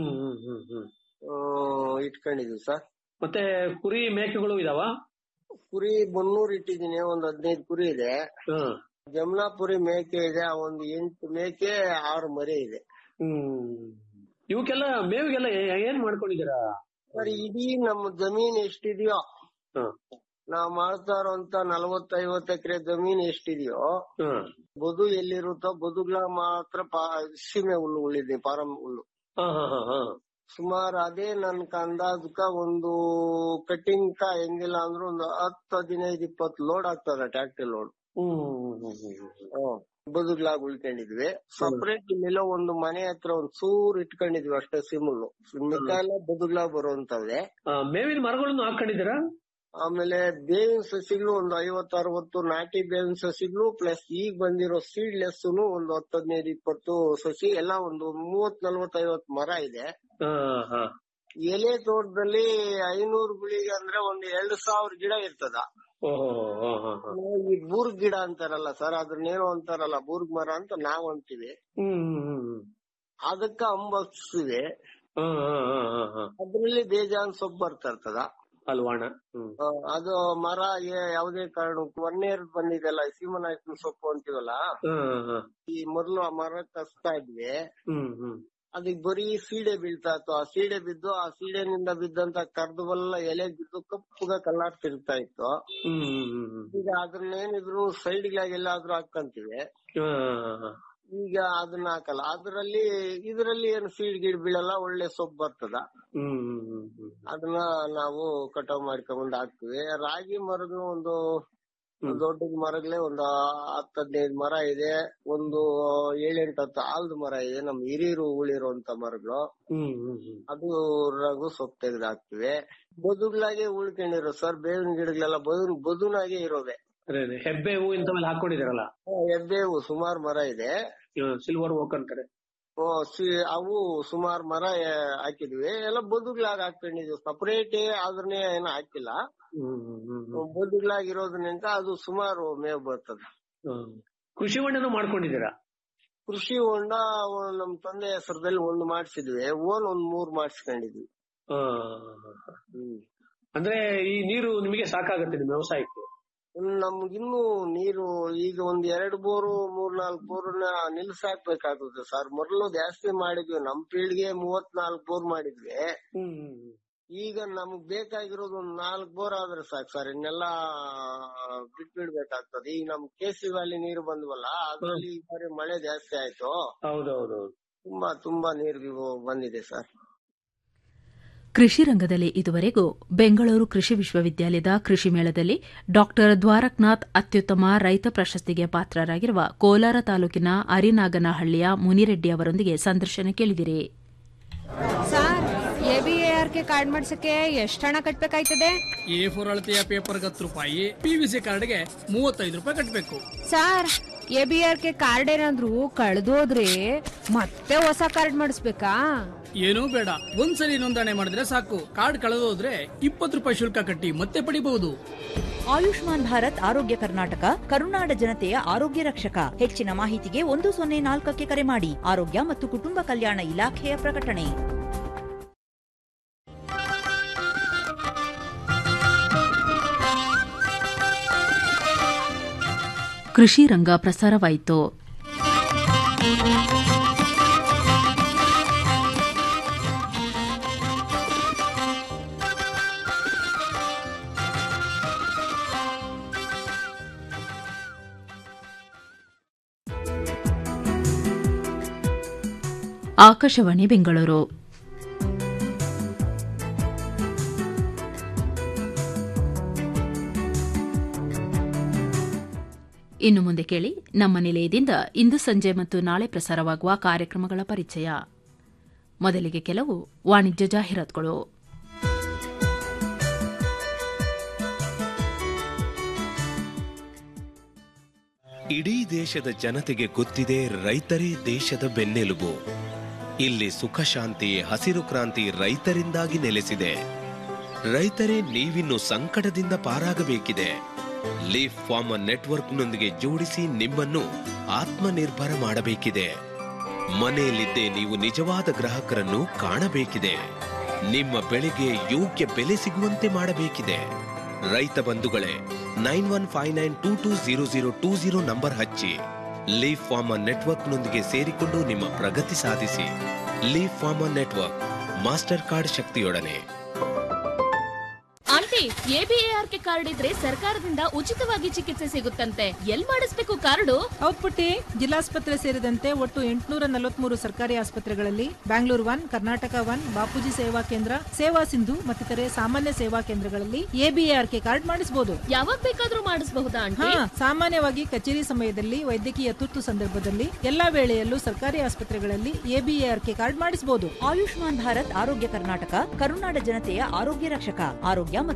ಇಟ್ಕೊಂಡಿದೀವಿ ಸರ್ ಮತ್ತೆ ಕುರಿ ಮೇಕೆಗಳು ಇದಾವ ಕುರಿ ಬನ್ನೂರ್ ಇಟ್ಟಿದೀನಿ ಒಂದ್ ಹದಿನೈದು ಕುರಿ ಇದೆ ಜಮ್ನಾಪುರಿ ಮೇಕೆ ಇದೆ ಒಂದ್ ಎಂಟು ಮೇಕೆ ಆರು ಮರಿ ಇದೆ ಇವಕ್ಕೆಲ್ಲ ಮೇವಿಗೆಲ್ಲ ಏ- ಏನ್ ಮಾಡ್ಕೊಂಡಿದ್ದೀರಾ ಸರ್ ಇಡೀ ನಮ್ಮ ಜಮೀನ್ ಎಷ್ಟಿದೆಯೋ ನಾವ್ ಮಾಡ್ತಾ ಇರೋಂತ ನಲವತ್ತೈವತ್ತು ಎಕರೆ ಜಮೀನ್ ಎಷ್ಟಿದೆಯೋ ಬದು ಎಲ್ಲಿರುತ್ತೋ ಬದುಗ್ಲ ಮಾತ್ರ ಪಾ- ಸೀಮೆ ಹುಲ್ಲು ಉಳಿದೆ ಪಾರಂ ಹುಲ್ಲು ಸುಮಾರು ಅದೇ ನನ್ ಅಂದಾಜಕ ಒಂದು ಕಟಿಂಗ್ ಕ ಹೆಂಗಿಲ್ಲ ಅಂದ್ರೂ ಒಂದು ಹತ್ತು ಹದಿನೈದು ಇಪ್ಪತ್ತು ಲೋಡ್ ಆಗ್ತದ ಟ್ಯಾಕ್ಟರ್ ಲೋಡ್ ಬದುಗ್ಲಾಗ್ ಉಳ್ಕೊಂಡಿದ್ವಿ ಸಪರೇಟ್ ಇಲ್ಲೆಲ್ಲ ಒಂದು ಮನೆ ಹತ್ರ ಒಂದ್ ಸೂರ್ ಇಟ್ಕೊಂಡಿದ್ವಿ ಅಷ್ಟೇ ಸಿಮುಲ್ಲು ಮಿಕ್ಕ ಎಲ್ಲ ಬದುಗ್ಲಾಗ್ ಬರುವಂತವೆ ಆ, ಮೇವಿನ ಮರಗಳನ್ನು ಹಾಕೊಂಡಿದ್ದೀರಾ ಆಮೇಲೆ ಬೇವಿನ ಸಸಿಗಳು ಒಂದು ಐವತ್ತು ಅರವತ್ತು ನಾಟಿ ಬೇವಿನ ಸಸಿಗಳು ಪ್ಲಸ್ ಈಗ ಬಂದಿರೋ ಸೀಡ್ಲೆಸ್ ಒಂದು ಹತ್ತು ಹದಿನೈದು ಇಪ್ಪತ್ತು ಸಸಿ ಎಲ್ಲ ಒಂದು ಮೂವತ್ ನಲ್ವತ್ ಐವತ್ ಮರ ಇದೆ ಆ, ಹಾ. ಎಲೆ ತೋಟದಲ್ಲಿ ಐನೂರು ಗುಳಿಗೆ ಅಂದ್ರೆ ಒಂದು ಎರಡು ಸಾವಿರ ಗಿಡ ಇರ್ತದ ಓಹೋ ಹೋ, ಹೋ, ಹೋ. ಈ ಬೂರ್ಗ್ ಗಿಡ ಅಂತಾರಲ್ಲ ಸರ್ ಅದನ್ನೇನೋ ಅಂತಾರಲ್ಲ ಬೂರ್ಗ್ ಮರ ಅಂತ ನಾವ್ ಅಂತೀವಿ ಹ್ಮ್ ಹ್ಮ್ ಹ್ಮ್ ಹ್ಮ್. ಅದಕ್ಕ ಅಂಬಕ್ಸಿವೆ ಹಾ, ಹಾ, ಹಾ, ಹಾ, ಹಾ. ಅದ್ರಲ್ಲಿ ಬೇಜಾನ್ ಸೊಪ್ಪು ಬರ್ತಾ ಇರ್ತದ ಅಲ್ವಾಣ ಹ್ಮ್ ಆ, ಅದು ಮರ ಏ- ಯಾವುದೇ ಕಾರಣಕ್ಕೂ ಒನ್ನೇರ್ ಬಂದಿದೆಲ್ಲ ಸೀಮನಾಯ್ಕನ ಸೊಪ್ಪು ಅಂತೀವಲ್ಲ ಹಾ, ಹಾ. ಈ ಮೊದಲು ಆ ಮರ ಕಸ್ತಾ ಇದ್ವಿ ಹ್ಮ್ ಹ್ಮ್ ಅದಕ್ಕೆ ಬರೀ ಸೀಡೆ ಬೀಳ್ತಾ ಇತ್ತು ಆ ಸೀಡೆ ಬಿದ್ದು ಆ ಸೀಡೆನಿಂದ ಬಿದ್ದಂತ ಕರ್ದವೆಲ್ಲ ಎಲೆ ಬಿದ್ದು ಕಪ್ಪುಗ ಕಲ್ಲಾಟ್ ತಿರುಗ್ತಾ ಇತ್ತು ಹ್ಮ್ ಹ್ಮ್ ಹ್ಮ್ ಹ್ಮ್. ಈಗ ಅದನ್ನೇನಿದ್ರು ಸೈಡ್ ಎಲ್ಲಾದ್ರೂ ಹಾಕಂತೀವಿ ಹಾ, ಹಾ, ಹಾ. ಈಗ ಅದನ್ನ ಹಾಕಲ್ಲ ಅದ್ರಲ್ಲಿ ಇದ್ರಲ್ಲಿ ಏನು ಸೀಡ್ ಗಿಡ್ ಬೀಳಲ್ಲ ಒಳ್ಳೆ ಸೊಪ್ಪು ಬರ್ತದ ಹ್ಮ್ ಹ್ಮ್ ಹ್ಮ್ ಹ್ಮ್. ಅದನ್ನ ನಾವು ಕಟಾವ್ ಮಾಡ್ಕೊಂಡ್ ಹಾಕ್ತಿವಿ ರಾಗಿ ಮರಗಳು ಒಂದು ದೊಡ್ಡ ಮರಗಳೇ ಒಂದು ಹತ್ತು ಹದಿನೈದು ಮರ ಇದೆ ಒಂದು ಏಳೆಂಟು ಹತ್ತು ಆಲ್ದ ಮರ ಇದೆ ನಮ್ ಹಿರಿಯರು ಉಳಿರುವಂತ ಮರಗಳು ಹ್ಮ್ ಹ್ಮ್ ಹ್ಮ್. ಅದು ರಗು ಸೊಪ್ಪು ತೆಗೆದು ಹಾಕ್ತಿವಿ ಬದುಗ್ಲಾಗೆ ಉಳ್ಕೊಂಡಿರೋ ಸರ್ ಬೇವಿನ ಗಿಡಗಳೆಲ್ಲ ಬದು ಬದುನಾಗೆ ಇರೋವೆ ಅದೇ ಅದೇ. ಹೆಬ್ಬೆ ಹೂ ಇಂಥವೆಲ್ಲ ಹಾಕೊಂಡಿದ್ದೀರಲ್ಲ ಎಬ್ಬೇವು ಸುಮಾರು ಮರ ಇದೆ ಸಿಲ್ವರ್ ಓಕ್ ಅಂತಾರೆ ಓ, ಸಿ- ಅವು ಸುಮಾರು ಮರ ಆ, ಹಾಕಿದ್ವಿ ಎಲ್ಲ ಬದುಗ್ಲಾಗ ಹಾಕೊಂಡಿದ್ವಿ ಸಪರೇಟ್ ಅದನ್ನೇ ಏನು ಹಾಕಿಲ್ಲ ಹ್ಮ್ ಹ್ಮ್ ಹ್ಮ್ ಹ್ಮ್. ಬದುಗ್ಲಾಗಿರೋದ್ರಿಂದ ಅದು ಸುಮಾರು ಮೇವು ಬರ್ತದೆ ಹ್ಮ್. ಕೃಷಿ ಹೊಂಡನು ಮಾಡ್ಕೊಂಡಿದ್ದೀರಾ ಕೃಷಿ ಹೊಂಡ ಒ- ನಮ್ ತಂದೆ ಹೆಸರದಲ್ಲಿ ಒಂದು ಮಾಡಿಸಿದ್ವಿ ಓನ್ ಒಂದ್ ಮೂರ್ ಮಾಡಿಸ್ಕೊಂಡಿದ್ವಿ ಹಾ. ಅಂದ್ರೆ ಈ ನೀರು ನಿಮಗೆ ಸಾಕಾಗತ್ತೆ ನಿಮ್ ವ್ಯವಸಾಯಕ್ಕೆ ನಮ್ಗಿನ್ನು ನೀರು ಈಗ ಒಂದ್ ಎರಡ್ ಬೋರು ಮೂರ್ ನಾಲ್ಕು ಬೋರ್ನ ನಿಲ್ಸಾಕ್ಬೇಕಾಗುತ್ತೆ ಸರ್ ಮೊದಲು ಜಾಸ್ತಿ ಮಾಡಿದ್ವಿ ನಮ್ ಫೀಲ್ಡ್ಗೆ ಮೂವತ್ ನಾಲ್ಕು ಬೋರ್ ಮಾಡಿದ್ವಿ ಈಗ ನಮಗ್ ಬೇಕಾಗಿರೋದು ಒಂದ್ ನಾಲ್ಕು ಬೋರ್ ಆದ್ರೆ ಸಾಕು ಸರ್ ಇನ್ನೆಲ್ಲ ಬಿಟ್ಬಿಡ್ಬೇಕಾಗ್ತದೆ ಈಗ ನಮ್ ಕೇಸಿ ವ್ಯಾಲಿ ನೀರು ಬಂದ್ವಲ್ಲ ಅದ್ರಲ್ಲಿ ಈ ಬಾರಿ ಮಳೆ ಜಾಸ್ತಿ ಆಯ್ತು ಹೌದೌದು ತುಂಬಾ ತುಂಬಾ ನೀರು ಬಂದಿದೆ ಸರ್ ಕೃಷಿ ರಂಗದಲ್ಲಿ ಇದುವರೆಗೂ ಬೆಂಗಳೂರು ಕೃಷಿ ವಿಶ್ವವಿದ್ಯಾಲಯದ ಕೃಷಿ ಮೇಳದಲ್ಲಿ ಡಾ ದ್ವಾರಕನಾಥ್ ಅತ್ಯುತ್ತಮ ರೈತ ಪ್ರಶಸ್ತಿಗೆ ಪಾತ್ರರಾಗಿರುವ ಕೋಲಾರ ತಾಲೂಕಿನ ಅರಿನಾಗನಹಳ್ಳಿಯ ಮುನಿರೆಡ್ಡಿ ಅವರೊಂದಿಗೆ ಸಂದರ್ಶನ ಕೇಳಿದಿರಿ sir A B A R K card ಮಾಡ್ಸಕ್ಕೆ ಎಷ್ಟು ಹಣ ಕಟ್ಬೇಕಾಯ್ತದೆ ಎ ಫೋರ್ ಅಳತೆಯ ಪೇಪರ್ಗೆ ಹತ್ತು ರೂಪಾಯಿ ಪಿವಿಸಿ ಕಾರ್ಡ್ಗೆ ಮೂವತ್ತೈದು ರೂಪಾಯಿ ಕಟ್ಟಬೇಕು sir A B R K card ಏನಾದ್ರು ಕಳೆದೋದ್ರೆ ಮತ್ತೆ ಹೊಸ ಕಾರ್ಡ್ ಮಾಡಿಸ್ಬೇಕಾ ಏನೂ ಬೇಡ ಒಂದ್ಸಲಿ ನೋಂದಣಿ ಮಾಡಿದ್ರೆ ಸಾಕು ಕಾರ್ಡ್ ಕಳೆದೋದ್ರೆ ಇಪ್ಪತ್ತು ರೂಪಾಯಿ ಶುಲ್ಕ ಕಟ್ಟಿ ಮತ್ತೆ ಪಡಿಬಹುದು ಆಯುಷ್ಮಾನ್ ಭಾರತ್ ಆರೋಗ್ಯ ಕರ್ನಾಟಕ ಕರುನಾಡ ಜನತೆಯ ಆರೋಗ್ಯ ರಕ್ಷಕ ಹೆಚ್ಚಿನ ಮಾಹಿತಿಗೆ ಒಂದು ಸೊನ್ನೆ ನಾಲ್ಕಕ್ಕೆ ಕರೆ ಮಾಡಿ ಆರೋಗ್ಯ ಮತ್ತು ಕುಟುಂಬ ಕಲ್ಯಾಣ ಇಲಾಖೆಯ ಪ್ರಕಟಣೆ ಕೃಷಿ ರಂಗ ಪ್ರಸಾರವಾಯಿತು ಆಕಾಶವಾಣಿ ಬೆಂಗಳೂರು ಇನ್ನು ಮುಂದೆ ಕೇಳಿ ನಮ್ಮ ನಿಲಯದಿಂದ ಇಂದು ಸಂಜೆ ಮತ್ತು ನಾಳೆ ಪ್ರಸಾರವಾಗುವ ಕಾರ್ಯಕ್ರಮಗಳ ಪರಿಚಯ ಮೊದಲಿಗೆ ಕೆಲವು ವಾಣಿಜ್ಯ ಜಾಹೀರಾತುಗಳು ಇಡೀ ದೇಶದ ಜನತೆಗೆ ಗೊತ್ತಿದೆ ರೈತರೇ ದೇಶದ ಬೆನ್ನೆಲುಬು ಇಲ್ಲಿ ಸುಖ ಶಾಂತಿ ಹಸಿರು ಕ್ರಾಂತಿ ರೈತರಿಂದಾಗಿ ನೆಲೆಸಿದೆ ರೈತರೇ ನೀವಿನ್ನು ಸಂಕಟದಿಂದ ಪಾರಾಗಬೇಕಿದೆ ಲೀಫ್ ಫಾರ್ಮರ್ ನೆಟ್ವರ್ಕ್ನೊಂದಿಗೆ ಜೋಡಿಸಿ ನಿಮ್ಮನ್ನು ಆತ್ಮನಿರ್ಭರ ಮಾಡಬೇಕಿದೆ ಮನೆಯಲ್ಲಿದ್ದೇ ನೀವು ನಿಜವಾದ ಗ್ರಾಹಕರನ್ನು ಕಾಣಬೇಕಿದೆ ನಿಮ್ಮ ಬೆಳೆಗೆ ಯೋಗ್ಯ ಬೆಲೆ ಸಿಗುವಂತೆ ಮಾಡಬೇಕಿದೆ ರೈತ ಬಂಧುಗಳೇ nine one five nine two two zero zero two zero number ಹಚ್ಚಿ ಲೀಫ್ ಫಾರ್ಮರ್ ನೆಟ್ವರ್ಕ್ನೊಂದಿಗೆ ಸೇರಿಕೊಂಡು ನಿಮ್ಮ ಪ್ರಗತಿ ಸಾಧಿಸಿ leaf farmer network master card ಶಕ್ತಿಯೊಡನೆ ಆಂಟಿ ಎಬಿಎಆರ್ಕೆ ಕಾರ್ಡ್ ಇದ್ರೆ ಸರ್ಕಾರದಿಂದ ಉಚಿತವಾಗಿ ಚಿಕಿತ್ಸೆ ಸಿಗುತ್ತಂತೆ ಎಲ್ ಮಾಡಿಸ್ಬೇಕು ಕಾರ್ಡು ಹೌದ್ ಪುಟ್ಟಿ ಜಿಲ್ಲಾಸ್ಪತ್ರೆ ಸೇರಿದಂತೆ ಒಟ್ಟು ಎಂಟುನೂರ ನಲವತ್ಮೂರು ಸರ್ಕಾರಿ ಆಸ್ಪತ್ರೆಗಳಲ್ಲಿ ಬ್ಯಾಂಗ್ಳೂರ್ ಒನ್ ಕರ್ನಾಟಕ ಒನ್ ಬಾಪೂಜಿ ಸೇವಾ ಕೇಂದ್ರ ಸೇವಾ ಸಿಂಧು ಮತ್ತಿತರೆ ಸಾಮಾನ್ಯ ಸೇವಾ ಕೇಂದ್ರಗಳಲ್ಲಿ ಎಬಿಎಆರ್ಕೆ ಕಾರ್ಡ್ ಮಾಡಿಸಬಹುದು ಯಾವಾಗ ಬೇಕಾದ್ರೂ ಮಾಡಿಸಬಹುದಾ ಹಾ ಆಂಟಿ ಸಾಮಾನ್ಯವಾಗಿ ಕಚೇರಿ ಸಮಯದಲ್ಲಿ ವೈದ್ಯಕೀಯ ತುರ್ತು ಸಂದರ್ಭದಲ್ಲಿ ಎಲ್ಲಾ ವೇಳೆಯಲ್ಲೂ ಸರ್ಕಾರಿ ಆಸ್ಪತ್ರೆಗಳಲ್ಲಿ ಎಬಿಎಆರ್ಕೆ ಕಾರ್ಡ್ ಮಾಡಿಸಬಹುದು ಆಯುಷ್ಮಾನ್ ಭಾರತ್ ಆರೋಗ್ಯ ಕರ್ನಾಟಕ ಕರುನಾಡ ಜನತೆಯ ಆರೋಗ್ಯ ರಕ್ಷಕ ಆರೋಗ್ಯ ಮತ್ತು